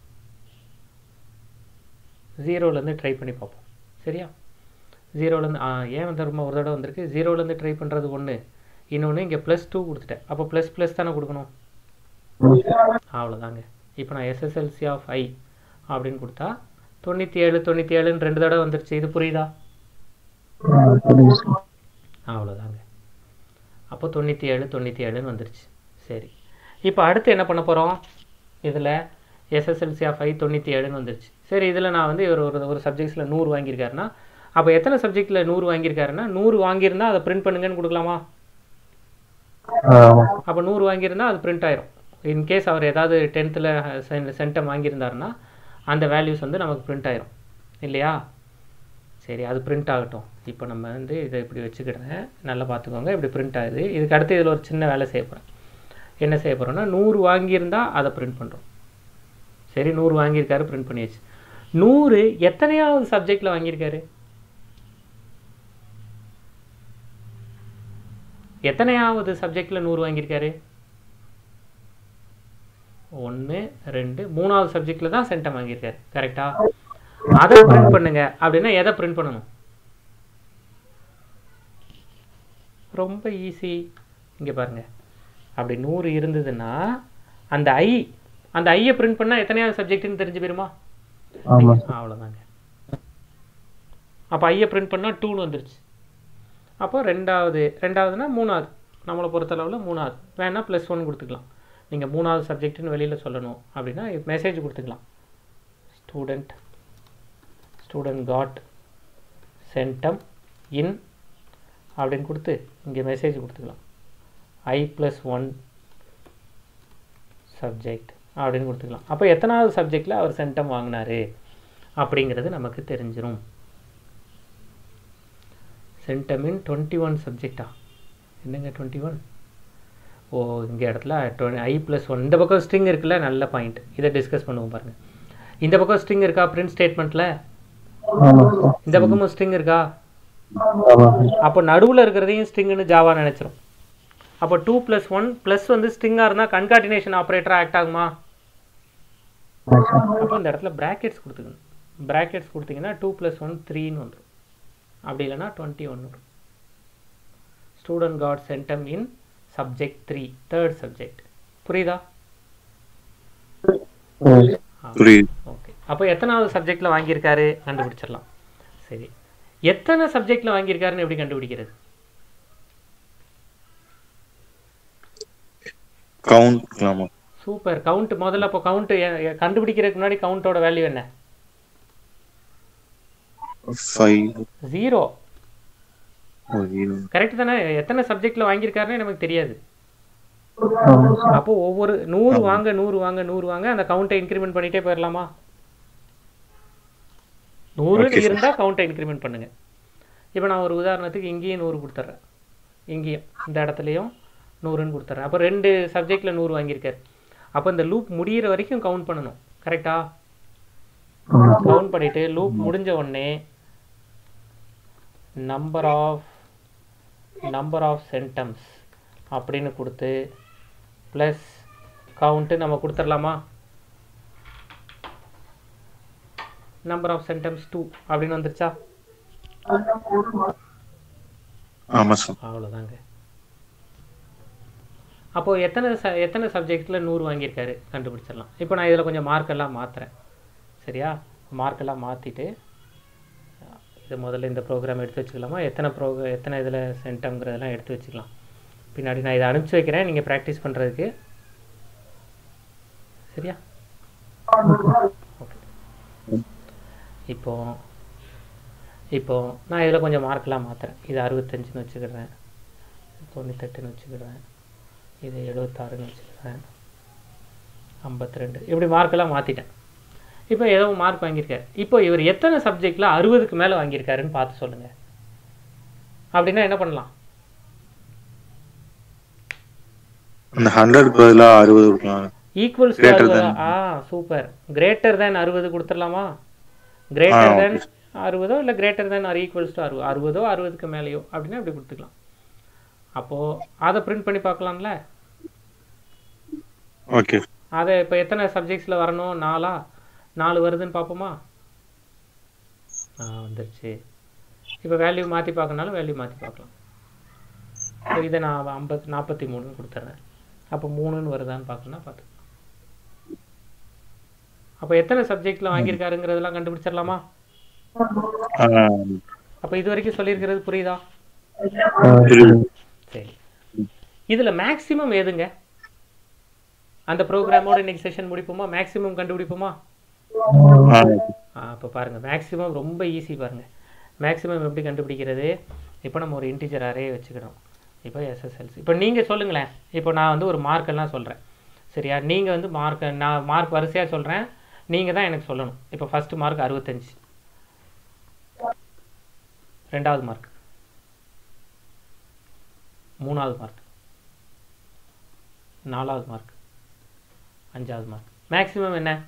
A: ஜீரோலேருந்து ட்ரை பண்ணி பார்ப்போம் சரியா ஜீரோலேருந்து ஆ ஏன் வந்து ரொம்ப ஒரு தடவை வந்திருக்கு ஜீரோலேருந்து ட்ரை பண்ணுறது ஒன்று இன்னொன்று இங்கே ப்ளஸ் டூ கொடுத்துட்டேன் அப்போ ப்ளஸ் ப்ளஸ் தானே கொடுக்கணும் அவ்வளோதாங்க இப்போ நான் எஸ்எஸ்எல்சி ஆஃப் ஐ அப்படின்னு கொடுத்தா தொண்ணூற்றி ஏழு தொண்ணூற்றி ஏழுன்னு ரெண்டு தடவை வந்துருச்சு இது புரியுதா
B: புரியுது
A: அவ்வளோதாங்க அப்போ தொண்ணூற்றி ஏழு தொண்ணூற்றி ஏழுன்னு வந்துருச்சு சரி இப்போ அடுத்து என்ன பண்ண போகிறோம் இதில் எஸ்எஸ்எல்சி ஆஃப் ஐ தொண்ணூற்றி ஏழுன்னு வந்துருச்சு சரி இதில் நான் வந்து இவர் ஒரு ஒரு சப்ஜெக்ட்ஸில் நூறு வாங்கியிருக்காருன்னா அப்போ எத்தனை சப்ஜெக்டில் நூறு வாங்கியிருக்காருன்னா நூறு வாங்கியிருந்தா அதை பிரிண்ட் பண்ணுங்கன்னு கொடுக்கலாமா
B: ஆமா
A: அப்போ நூறு வாங்கியிருந்தா அது பிரிண்ட் ஆயிரும் இன்கேஸ் அவர் ஏதாவது டென்த்தில் சென்டம் வாங்கியிருந்தாருன்னா அந்த வேல்யூஸ் வந்து நமக்கு பிரிண்ட் ஆயிரும் இல்லையா சரி அது பிரிண்ட் ஆகட்டும் இப்போ நம்ம வந்து இதை இப்படி வச்சுக்கிடுறேன் நல்லா பார்த்துக்கோங்க இப்படி பிரிண்ட் ஆகுது இதுக்கு அடுத்து இதில் ஒரு சின்ன வேலை செய்ய போகிறேன் என்ன செய்ய போகிறோம்னா நூறு வாங்கியிருந்தா அதை பிரிண்ட் பண்ணுறோம் சரி நூறு வாங்கியிருக்காரு பிரிண்ட் பண்ணியாச்சு நூறு எத்தனையாவது சப்ஜெக்டில் வாங்கியிருக்காரு எத்தனையாவது சப்ஜெக்டில் நூறு வாங்கியிருக்காரு ஒன்று ரெண்டு மூணாவது சப்ஜெக்டில் தான் சென்டம் வாங்கியிருக்காரு கரெக்டா அதை பிரிண்ட் பண்ணுங்க அப்படின்னா எதை பிரிண்ட் பண்ணணும் ரொம்ப ஈஸி இங்கே பாருங்க அப்படி நூறு இருந்ததுன்னா அந்த ஐ அந்த ஐயை பிரிண்ட் பண்ணால் எத்தனையாவது சப்ஜெக்ட்னு தெரிஞ்சு போயிருமா
B: ஆமா
A: அவ்வளோதாங்க அப்போ ஐயை பிரிண்ட் பண்ணால் டூன்னு வந்துருச்சு அப்போ ரெண்டாவது ரெண்டாவதுனா மூணாவது நம்மளை பொறுத்தளவில் மூணாவது வேணால் ப்ளஸ் ஒன் கொடுத்துக்கலாம் நீங்கள் மூணாவது சப்ஜெக்ட்னு வெளியில் சொல்லணும் அப்படின்னா மெசேஜ் கொடுத்துக்கலாம் student student got centum in அப்படின்னு கொடுத்து இங்கே மெசேஜ் கொடுத்துக்கலாம் ஐ ப்ளஸ் ஒன் சப்ஜெக்ட் அப்படின்னு கொடுத்துக்கலாம் அப்போ எத்தனாவது சப்ஜெக்டில் அவர் சென்டம் வாங்கினாரு அப்படிங்கிறது நமக்கு தெரிஞ்சிரும் சென்டம் இன் டுவெண்ட்டி ஒன் சப்ஜெக்டா என்னங்க டுவெண்ட்டி ஒன் ஓ இங்கே இடத்துல டுவெண்ட்டி ஐ ப்ளஸ் ஒன் இந்த பக்கம் ஸ்ட்ரிங் இருக்குல்ல நல்ல பாயிண்ட் இதை டிஸ்கஸ் பண்ணுவோம் பாருங்கள் இந்த பக்கம் ஸ்ட்ரிங் இருக்கா பிரிண்ட் ஸ்டேட்மெண்ட்டில்
B: ஆமா சார்
A: இந்த பக்கமும் ஸ்ட்ரிங் இருக்கா
B: ஆமா
A: அப்போ நடுவில் இருக்கிறதையும் ஸ்ட்ரிங்னு ஜாவா நினச்சிரும் அப்போ டூ ப்ளஸ் ஒன் ப்ளஸ் வந்து ஸ்ட்ரிங்காக இருந்தால் கன்கார்டினேஷன் ஆப்ரேட்டராக ஆக்ட் ஆகுமா
B: ஆமா சார்
A: அப்போ இந்த இடத்துல ப்ராக்கெட்ஸ் கொடுத்துக்கணும் ப்ராக்கெட்ஸ் கொடுத்தீங்கன்னா டூ ப்ளஸ் ஒன் த்ரீன்னு வந்துடும் அப்படி இல்லைன்னா டுவெண்ட்டி ஒன் வரும் student got centum in subject three third subject புரியுதா
B: ம்.
C: புரியுது
A: ஓகே அப்போ எத்தனாவது சப்ஜெக்டில் வாங்கியிருக்காரு கண்டுபிடிச்சிடலாம் சரி எத்தனை சப்ஜெக்டில் வாங்கியிருக்காருன்னு எப்படி கண்டுபிடிக்கிறது
C: கவுண்ட் பண்ணலாமா
A: சூப்பர் கவுண்ட் முதல்ல அப்போ கவுண்ட் கண்டுபிடிக்கிறதுக்கு முன்னாடி கவுண்டோட வேல்யூ என்ன
C: ஃபைவ்
A: ஜீரோ
C: ஜீரோ
A: கரெக்ட் தானே எத்தனை சப்ஜெக்டில் வாங்கியிருக்காருன்னு நமக்கு தெரியாது
B: ஆமா சார்
A: அப்போ ஒவ்வொரு நூறு வாங்க நூறு வாங்க நூறு வாங்க அந்த கவுண்டை இன்க்ரிமெண்ட் பண்ணிட்டே போயிடலாமா நூறு
C: Okay, sir.
A: இருந்தால் கவுண்டை இன்க்ரிமெண்ட் பண்ணுங்க இப்போ நான் ஒரு உதாரணத்துக்கு இங்கேயும் நூறு கொடுத்துட்றேன் இங்கேயும் இந்த இடத்துலையும் நூறுன்னு கொடுத்துட்றேன் அப்போ ரெண்டு சப்ஜெக்டில் நூறு வாங்கியிருக்காரு அப்போ இந்த லூப் முடியிற வரைக்கும் கவுண்ட் பண்ணணும் கரெக்டா
B: ஆமா
A: கவுண்ட் பண்ணிட்டு லூப் முடிஞ்ச உடனே number of number of centums அப்படின்னு கொடுத்து ப்ளஸ் கவுண்ட்டு நம்ம கொடுத்துடலாமா நம்பர் ஆஃப் சென்டம்ஸ் டூ அப்படின்னு வந்துருச்சா
C: ஆமா சார்
A: அவ்வளோதாங்க அப்போது எத்தனை ச எத்தனை சப்ஜெக்டில் நூறு வாங்கியிருக்காரு கண்டுபிடிச்சிடலாம் இப்போ நான் இதில் கொஞ்சம் மார்க்கெல்லாம் மாற்றுறேன் சரியா மார்க்கெல்லாம் மாற்றிட்டு இது முதல்ல இந்த ப்ரோக்ராம் எடுத்து வச்சுக்கலாமா எத்தனை ப்ரோக எத்தனை இதில் சென்டம்ங்கிறதெல்லாம் எடுத்து வச்சுக்கலாம் பின்னாடி நான் இதை அனுப்பிச்சி வைக்கிறேன் நீங்கள் ப்ராக்டிஸ் பண்ணுறதுக்கு சரியா ஓகே இப்போ இப்போ நான் இதில் கொஞ்சம் மார்க்கெலாம் மாற்றுறேன் இது அறுபத்தஞ்சுன்னு வச்சுக்கிடுறேன் தொண்ணூத்தெட்டுன்னு வச்சுக்கிடுறேன் இது எழுபத்தாறுன்னு வச்சுக்கிறேன் ஐம்பத்தி ரெண்டு இப்படி மார்க்கெல்லாம் மாற்றிட்டேன் இப்போ ஏதோ மார்க் வாங்கியிருக்காரு இப்போ இவர் எத்தனை சப்ஜெக்டில் அறுபதுக்கு மேலே வாங்கியிருக்காருன்னு பார்த்து சொல்லுங்கள் அப்படின்னா என்ன பண்ணலாம்
C: அந்த ஹண்ட்ரட்க்கு பதிலாக அறுபது கொடுக்கலாம்
A: ஈக்குவல்ஸ்
C: Greater than.
A: ஆ சூப்பர் கிரேட்டர் தேன் அறுபது கொடுத்துடலாமா கிரேட்டர்
C: ஆ,
A: தேன் அறுபதோ இல்லை greater than or equals to அறுபது அறுபதோ அறுபதுக்கு மேலேயோ அப்படின்னா இப்படி கொடுத்துக்கலாம் அப்போது அதை பிரிண்ட் பண்ணி பார்க்கலாம்ல
C: ஓகே
A: அதை இப்போ எத்தனை சப்ஜெக்ட்ஸில் வரணும் நாலா நாலு வருதுன்னு பார்ப்போமா ஆ வந்துருச்சு இப்போ வேல்யூ மாற்றி பார்க்கனாலும் வேல்யூ மாற்றி பார்க்கலாம் இப்போ இதை நான் ஐம்பது நாற்பத்தி மூணுன்னு கொடுத்துட்றேன் அப்போ மூணுன்னு வருதான்னு பார்க்கணும்னா பார்த்து அப்போ எத்தனை சப்ஜெக்டில் வாங்கியிருக்காருங்கிறதெல்லாம் கண்டுபிடிச்சிடலாமா அப்போ இது வரைக்கும் சொல்லியிருக்கிறது புரியுதா
C: புரியுது
A: சரி இதில் மேக்ஸிமம் எதுங்க அந்த ப்ரோக்ராமோட இன்னைக்கு செஷன் முடிப்போமா மேக்ஸிமம் கண்டுபிடிப்போமா
C: ஆ
A: ஆ இப்போ பாருங்கள் மேக்ஸிமம் ரொம்ப ஈஸி பாருங்கள் மேக்ஸிமம் எப்படி கண்டுபிடிக்கிறது இப்போ நம்ம ஒரு இன்டிஜர் அரே வச்சுக்கிறோம் இப்போ எஸ்எஸ்எல்சி இப்போ நீங்கள் சொல்லுங்களேன் இப்போ நான் வந்து ஒரு மார்க்கெல்லாம் சொல்கிறேன் சரியா நீங்கள் வந்து மார்க் நான் மார்க் வரிசையாக சொல்கிறேன் நீங்கள் தான் எனக்கு சொல்லணும் இப்போ ஃபஸ்ட்டு மார்க் அறுபத்தஞ்சு ரெண்டாவது மார்க் மூணாவது மார்க் நாலாவது மார்க் அஞ்சாவது மார்க் மேக்ஸிமம் என்ன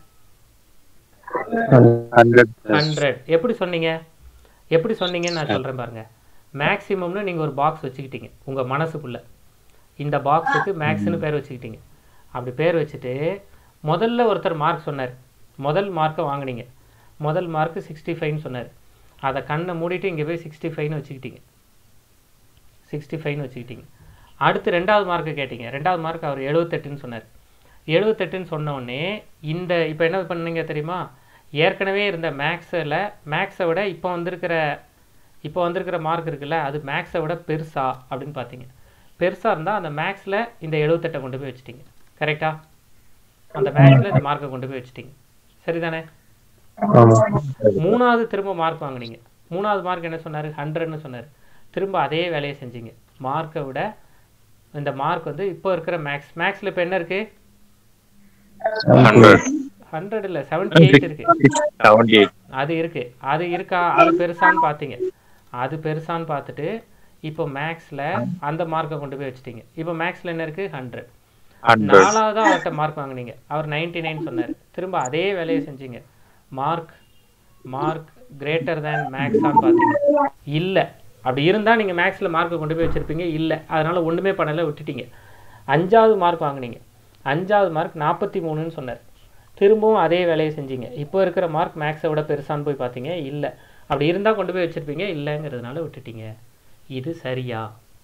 C: ஹண்ட்ரட்
A: ஹண்ட்ரட் எப்படி சொன்னீங்க எப்படி சொன்னீங்கன்னு நான் சொல்கிறேன் பாருங்க மேக்ஸிமம்னு நீங்கள் ஒரு பாக்ஸ் வச்சுக்கிட்டீங்க உங்கள் மனசுக்குள்ள இந்த பாக்ஸுக்கு மேக்ஸ்னு பேர் வச்சுக்கிட்டீங்க அப்படி பேர் வச்சுட்டு முதல்ல ஒருத்தர் மார்க் சொன்னார் முதல் மார்க்கை வாங்குனீங்க முதல் மார்க்கு சிக்ஸ்டி ஃபைவ்னு சொன்னார் அதை கண்ணை மூடிட்டு இங்கே போய் சிக்ஸ்டி ஃபைவ்னு வச்சுக்கிட்டீங்க சிக்ஸ்டி ஃபைவ்னு வச்சுக்கிட்டீங்க அடுத்து ரெண்டாவது மார்க்கு கேட்டீங்க ரெண்டாவது மார்க் அவர் எழுபத்தெட்டுன்னு சொன்னார் எழுபத்தெட்டுன்னு சொன்ன உடனே இந்த இப்போ என்ன பண்ணீங்க தெரியுமா ஏற்கனவே இருந்த மேக்ஸில் மேக்ஸை விட இப்போ வந்திருக்கிற இப்போ வந்திருக்கிற மார்க் இருக்குல்ல அது மேக்ஸை விட பெருசா அப்படின்னு பார்த்தீங்க பெருசாக இருந்தால் அந்த மேக்ஸில் இந்த எழுபத்தெட்டை கொண்டு போய் வச்சிட்டீங்க கரெக்டா அந்த மேக்ஸில் இந்த மார்க்கை கொண்டு போய் வச்சிட்டீங்க சரிதானே
B: ஆமா
A: மூணாவது திரும்ப மார்க் வாங்குனீங்க மூணாவது மார்க் என்ன சொன்னார் ஹண்ட்ரட்னு சொன்னார் திரும்ப அதே வேலையை செஞ்சீங்க மார்க்கை விட இந்த மார்க் வந்து இப்போ இருக்கிற மேக்ஸ் மேக்ஸில் இப்போ என்ன இருக்குது
C: ஹண்ட்ரட்
A: ஹண்ட்ரட் இல்லை செவன்ட்டி எயிட் இருக்குது
C: செவன்டி எயிட்
A: அது இருக்கு அது இருக்கா அது பெருசான்னு பார்த்தீங்க அது பெருசான்னு பார்த்துட்டு இப்போ மேக்ஸில் அந்த மார்க்கை கொண்டு போய் வச்சிட்டீங்க இப்போ மேக்ஸில் என்ன இருக்குது ஹண்ட்ரட்
C: ஹண்ட்ரட்
A: நாலாவதா அவர்கிட்ட மார்க் வாங்குனீங்க அவர் 99 நைன் சொன்னார் திரும்ப அதே வேலையை செஞ்சீங்க மார்க் மார்க் கிரேட்டர் தேன் மேக்ஸான்னு பார்த்தீங்க இல்லை அப்படி இருந்தால் நீங்கள் மேக்ஸில் மார்க்கை கொண்டு போய் வச்சுருப்பீங்க இல்லை அதனால் ஒன்றுமே பண்ணலை விட்டுட்டீங்க அஞ்சாவது மார்க் வாங்குனீங்க அஞ்சாவது மார்க் நாற்பத்தி மூணுன்னு சொன்னார் திரும்பவும் அதே வேலையை செஞ்சீங்க இப்போ இருக்கிற மார்க் மேக்ஸை விட பெருசான்னு போய் பார்த்தீங்க இல்லை அப்படி இருந்தால் கொண்டு போய் வச்சுருப்பீங்க இல்லைங்கிறதுனால விட்டுட்டீங்க இது சரியா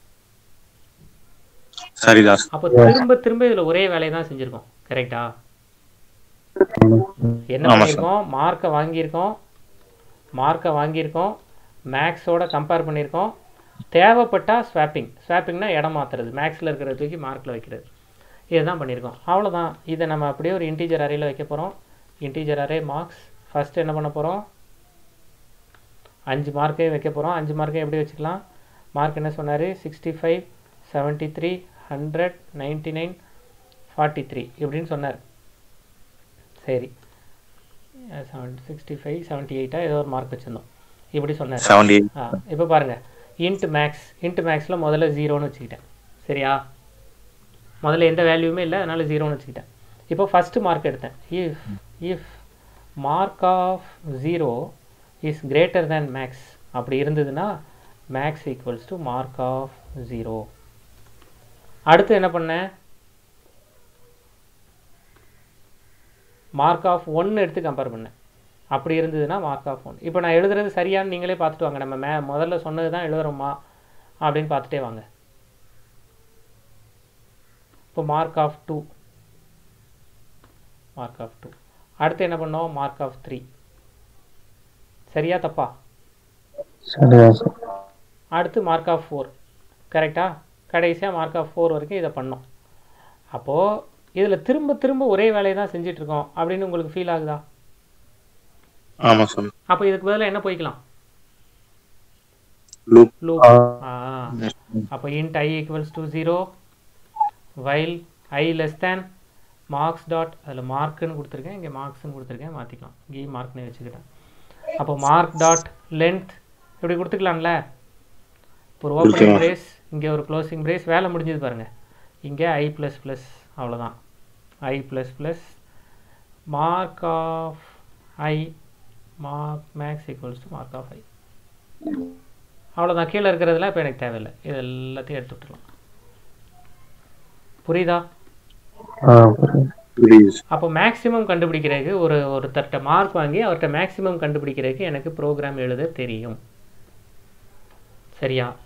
C: சரிதாஸ்
A: அப்போ திரும்ப திரும்ப இதில் ஒரே வேலையை தான் செஞ்சுருக்கோம் கரெக்டா என்ன
C: ஆமா
A: பண்ணியிருக்கோம் மார்க்கை வாங்கியிருக்கோம் மார்க்கை வாங்கியிருக்கோம் மேக்ஸோட கம்பேர் பண்ணியிருக்கோம் தேவைப்பட்டா ஸ்வாப்பிங் ஸ்வாப்பிங்னா இடம் மாற்றுறது மேக்ஸில் இருக்கிறத தூக்கி மார்க்கில் வைக்கிறது இதுதான் பண்ணியிருக்கோம் அவ்வளோதான் இதை நம்ம அப்படியே ஒரு இன்டீஜர் அரேல வைக்க போகிறோம் இன்டீஜர் அரே மார்க்ஸ் ஃபஸ்ட்டு என்ன பண்ண போகிறோம் அஞ்சு மார்க்கையும் வைக்க போகிறோம் அஞ்சு மார்க்கையும் எப்படி வச்சுக்கலாம் மார்க் என்ன சொன்னார் sixty five seventy three hundred ninety nine forty three இப்படின்னு சொன்னார் சரி செவன் சிக்ஸ்டி ஃபைவ் செவன்ட்டி எயிட்டா ஏதோ ஒரு மார்க் வச்சுருந்தோம் இப்படி சொன்னார்
C: செவன்டி
A: ஆ இப்போ பாருங்கள் இன்ட் மேக்ஸ் இன்ட் மேக்ஸில் முதல்ல ஜீரோன்னு வச்சுக்கிட்டேன் சரியா முதல்ல எந்த வேல்யூமே இல்லை அதனால் ஜீரோன்னு வச்சுக்கிட்டேன் இப்போ ஃபஸ்ட்டு மார்க் எடுத்தேன் if if mark of zero is greater than max அப்படி இருந்ததுன்னா max equals to mark of zero அடுத்து என்ன பண்ணேன் மார்க் ஆஃப் ஒன்று எடுத்து கம்பேர் பண்ணேன் அப்படி இருந்ததுன்னா மார்க் ஆஃப் ஒன் இப்போ நான் எழுதுறது சரியான்னு நீங்களே பார்த்துட்டு வாங்க நம்ம மே முதல்ல சொன்னது தான் எழுதுறோமா அப்படின்னு பார்த்துட்டே வாங்க இப்போ mark of two mark of two அடுத்து என்ன பண்ணோம் மார்க் ஆஃப் த்ரீ சரியா தப்பா
B: சரிதான் சார்
A: அடுத்து மார்க் ஆஃப் ஃபோர் கரெக்டா கடைசியாக மார்க் ஆஃப் ஃபோர் வரைக்கும் இதை பண்ணோம் அப்போது இதில் திரும்ப திரும்ப ஒரே வேலையை தான் செஞ்சிட்ருக்கோம் அப்படின்னு உங்களுக்கு ஃபீல் ஆகுதா
C: ஆமா சார்
A: அப்போ இதுக்கு பதிலாக என்ன போய்க்கலாம்
C: லூப்
A: லூப்
B: ஆ.
A: ஆ அப்போ int I equals to zero while i less than marks dot அதில் மார்க்குன்னு கொடுத்துருக்கேன் இங்கே மார்க்ஸ்னு கொடுத்துருக்கேன் மாற்றிக்கலாம் கீ மார்க்னே வச்சுக்கிட்டேன் அப்போ மார்க் டாட் லென்த் இப்படி கொடுத்துக்கலாம்ல இப்போ ஒரு ஓப்பனிங்
C: கொடுக்கலாம்.
A: பிரேஸ் இங்கே ஒரு க்ளோசிங் பிரேஸ் வேலை முடிஞ்சது பாருங்கள் இங்கே ஐ ப்ளஸ் ப்ளஸ் அவ்வளோதான் i plus plus mark of i mark max equals to mark of i அவ்வளோதான் கீழே இருக்கிறதுலாம் இப்போ எனக்கு தேவையில்லை இது எல்லாத்தையும் எடுத்து விட்டுலாம் புரியுதா
B: ஆ புரியுது
C: புரியுது
A: அப்போ மேக்ஸிமம் கண்டுபிடிக்கிறதுக்கு ஒரு ஒருத்தர்கிட்ட மார்க் வாங்கி அவர்கிட்ட மேக்ஸிமம் கண்டுபிடிக்கிறதுக்கு எனக்கு ப்ரோக்ராம் எழுத தெரியும் சரியா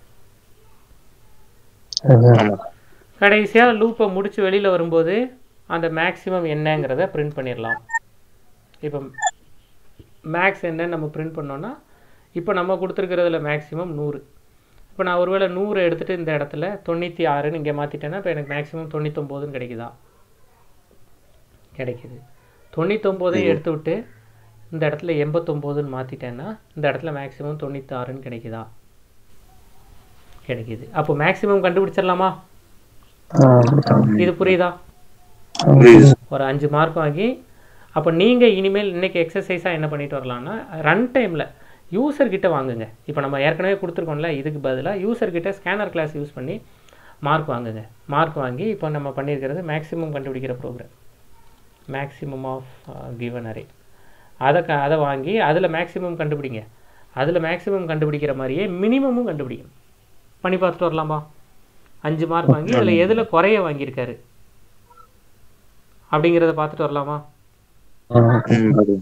B: சரிதான்
C: ஆமா
A: கடைசியாக லூப்பை முடிச்சு வெளியில் வரும்போது அந்த மேக்ஸிமம் என்னங்கிறத பிரிண்ட் பண்ணிடலாம் இப்போ மேக்ஸ் என்னன்னு நம்ம பிரிண்ட் பண்ணோன்னா இப்போ நம்ம கொடுத்துருக்கிறதுல மேக்ஸிமம் நூறு இப்போ நான் ஒருவேளை நூறு எடுத்துகிட்டு இந்த இடத்துல தொண்ணூற்றி ஆறுன்னு இங்கே மாற்றிட்டேன்னா இப்போ எனக்கு மேக்ஸிமம் தொண்ணூத்தொம்போதுன்னு கிடைக்குதா கிடைக்குது தொண்ணூத்தொம்போதையும் எடுத்து விட்டு இந்த இடத்துல எண்பத்தொம்போதுன்னு மாற்றிட்டேன்னா இந்த இடத்துல மேக்ஸிமம் தொண்ணூத்தாறுன்னு கிடைக்குதா கிடைக்குது அப்போ மேக்ஸிமம் கண்டுபிடிச்சிடலாமா
B: ஆ புரியுது.
A: இது புரியுதா
B: ஆ,
C: புரியுது
A: ஒரு அஞ்சு மார்க் வாங்கி அப்போ நீங்கள் இனிமேல் இன்னைக்கு எக்ஸசைஸாக என்ன பண்ணிட்டு வரலாம்னா ரன் டைமில் யூசர் கிட்ட வாங்குங்க இப்போ நம்ம ஏற்கனவே கொடுத்துருக்கோம்ல இதுக்கு பதிலாக யூசர் கிட்ட ஸ்கேனர் கிளாஸ் யூஸ் பண்ணி மார்க் வாங்குங்க மார்க் வாங்கி இப்போ நம்ம பண்ணியிருக்கிறது மேக்ஸிமம் கண்டுபிடிக்கிற program maximum of given array அதை க அதை வாங்கி அதில் மேக்ஸிமம் கண்டுபிடிங்க அதில் மேக்ஸிமம் கண்டுபிடிக்கிற மாதிரியே மினிமமும் கண்டுபிடிக்கணும் பண்ணி பார்த்துட்டு வரலாமா அஞ்சு மார்க் வாங்கி அதில் எதில் குறைய வாங்கியிருக்காரு அப்படிங்கிறத பார்த்துட்டு வரலாமா
B: ஆ,
C: ம், அது.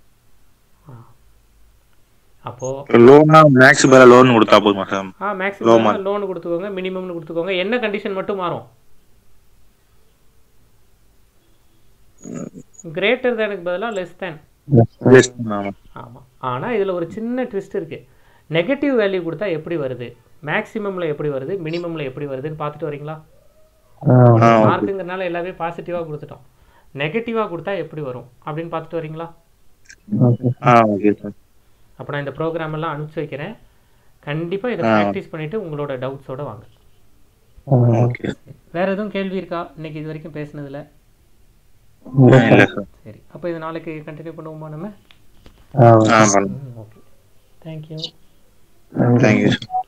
A: அப்போது
C: லோனா மேக்ஸ் பேர லோன் கொடுத்தா போதுமா சார்
A: ஆ
C: Low
A: மேக்ஸிமம்
C: mark.
A: லோன் கொடுத்துக்கோங்க மினிமம்னு கொடுத்துக்கோங்க என்ன கண்டிஷன் மட்டும் மாறும் கிரேட்டர் தேனுக்கு பதிலாக லெஸ் தேன்
B: yes, sir.
C: ஆமா
A: ஆமாம் ஆனால் இதில் ஒரு சின்ன ட்விஸ்ட் இருக்குது நெகட்டிவ் வேல்யூ கொடுத்தா எப்படி வருது மேக்ஸிமமில் எப்படி வருது மினிமமில் எப்படி வருதுன்னு பார்த்துட்டு வரீங்களா
B: ஆ
C: ஆ ஓகே
A: மார்க்குங்கிறனால எல்லாமே பாசிட்டிவாக கொடுத்துட்டோம் நெகட்டிவாக கொடுத்தா எப்படி வரும் அப்படின்னு பார்த்துட்டு வரீங்களா
B: ஓகே
C: ஆ ஓகே சார்
A: அப்போ நான் இந்த ப்ரோக்ராம் எல்லாம் அனுப்பிச்சு வைக்கிறேன் கண்டிப்பாக இதை
C: ஆ.
A: ப்ராக்டிஸ் பண்ணிவிட்டு உங்களோட டவுட்ஸோட வாங்க
B: ஆ
C: ஓகே
A: வேற எதுவும் கேள்வி இருக்கா இன்னைக்கு இது வரைக்கும் பேசுனதுல
C: ஆ இல்லை சார்
A: சரி அப்போ இது நாளைக்கு கண்டினியூ பண்ணுவோமா நம்ம
B: ஆ
C: ஆ பண்ணுங்க
A: ஓகே தேங்க்யூ
B: நன்றி
C: தேங்க்யூ சார்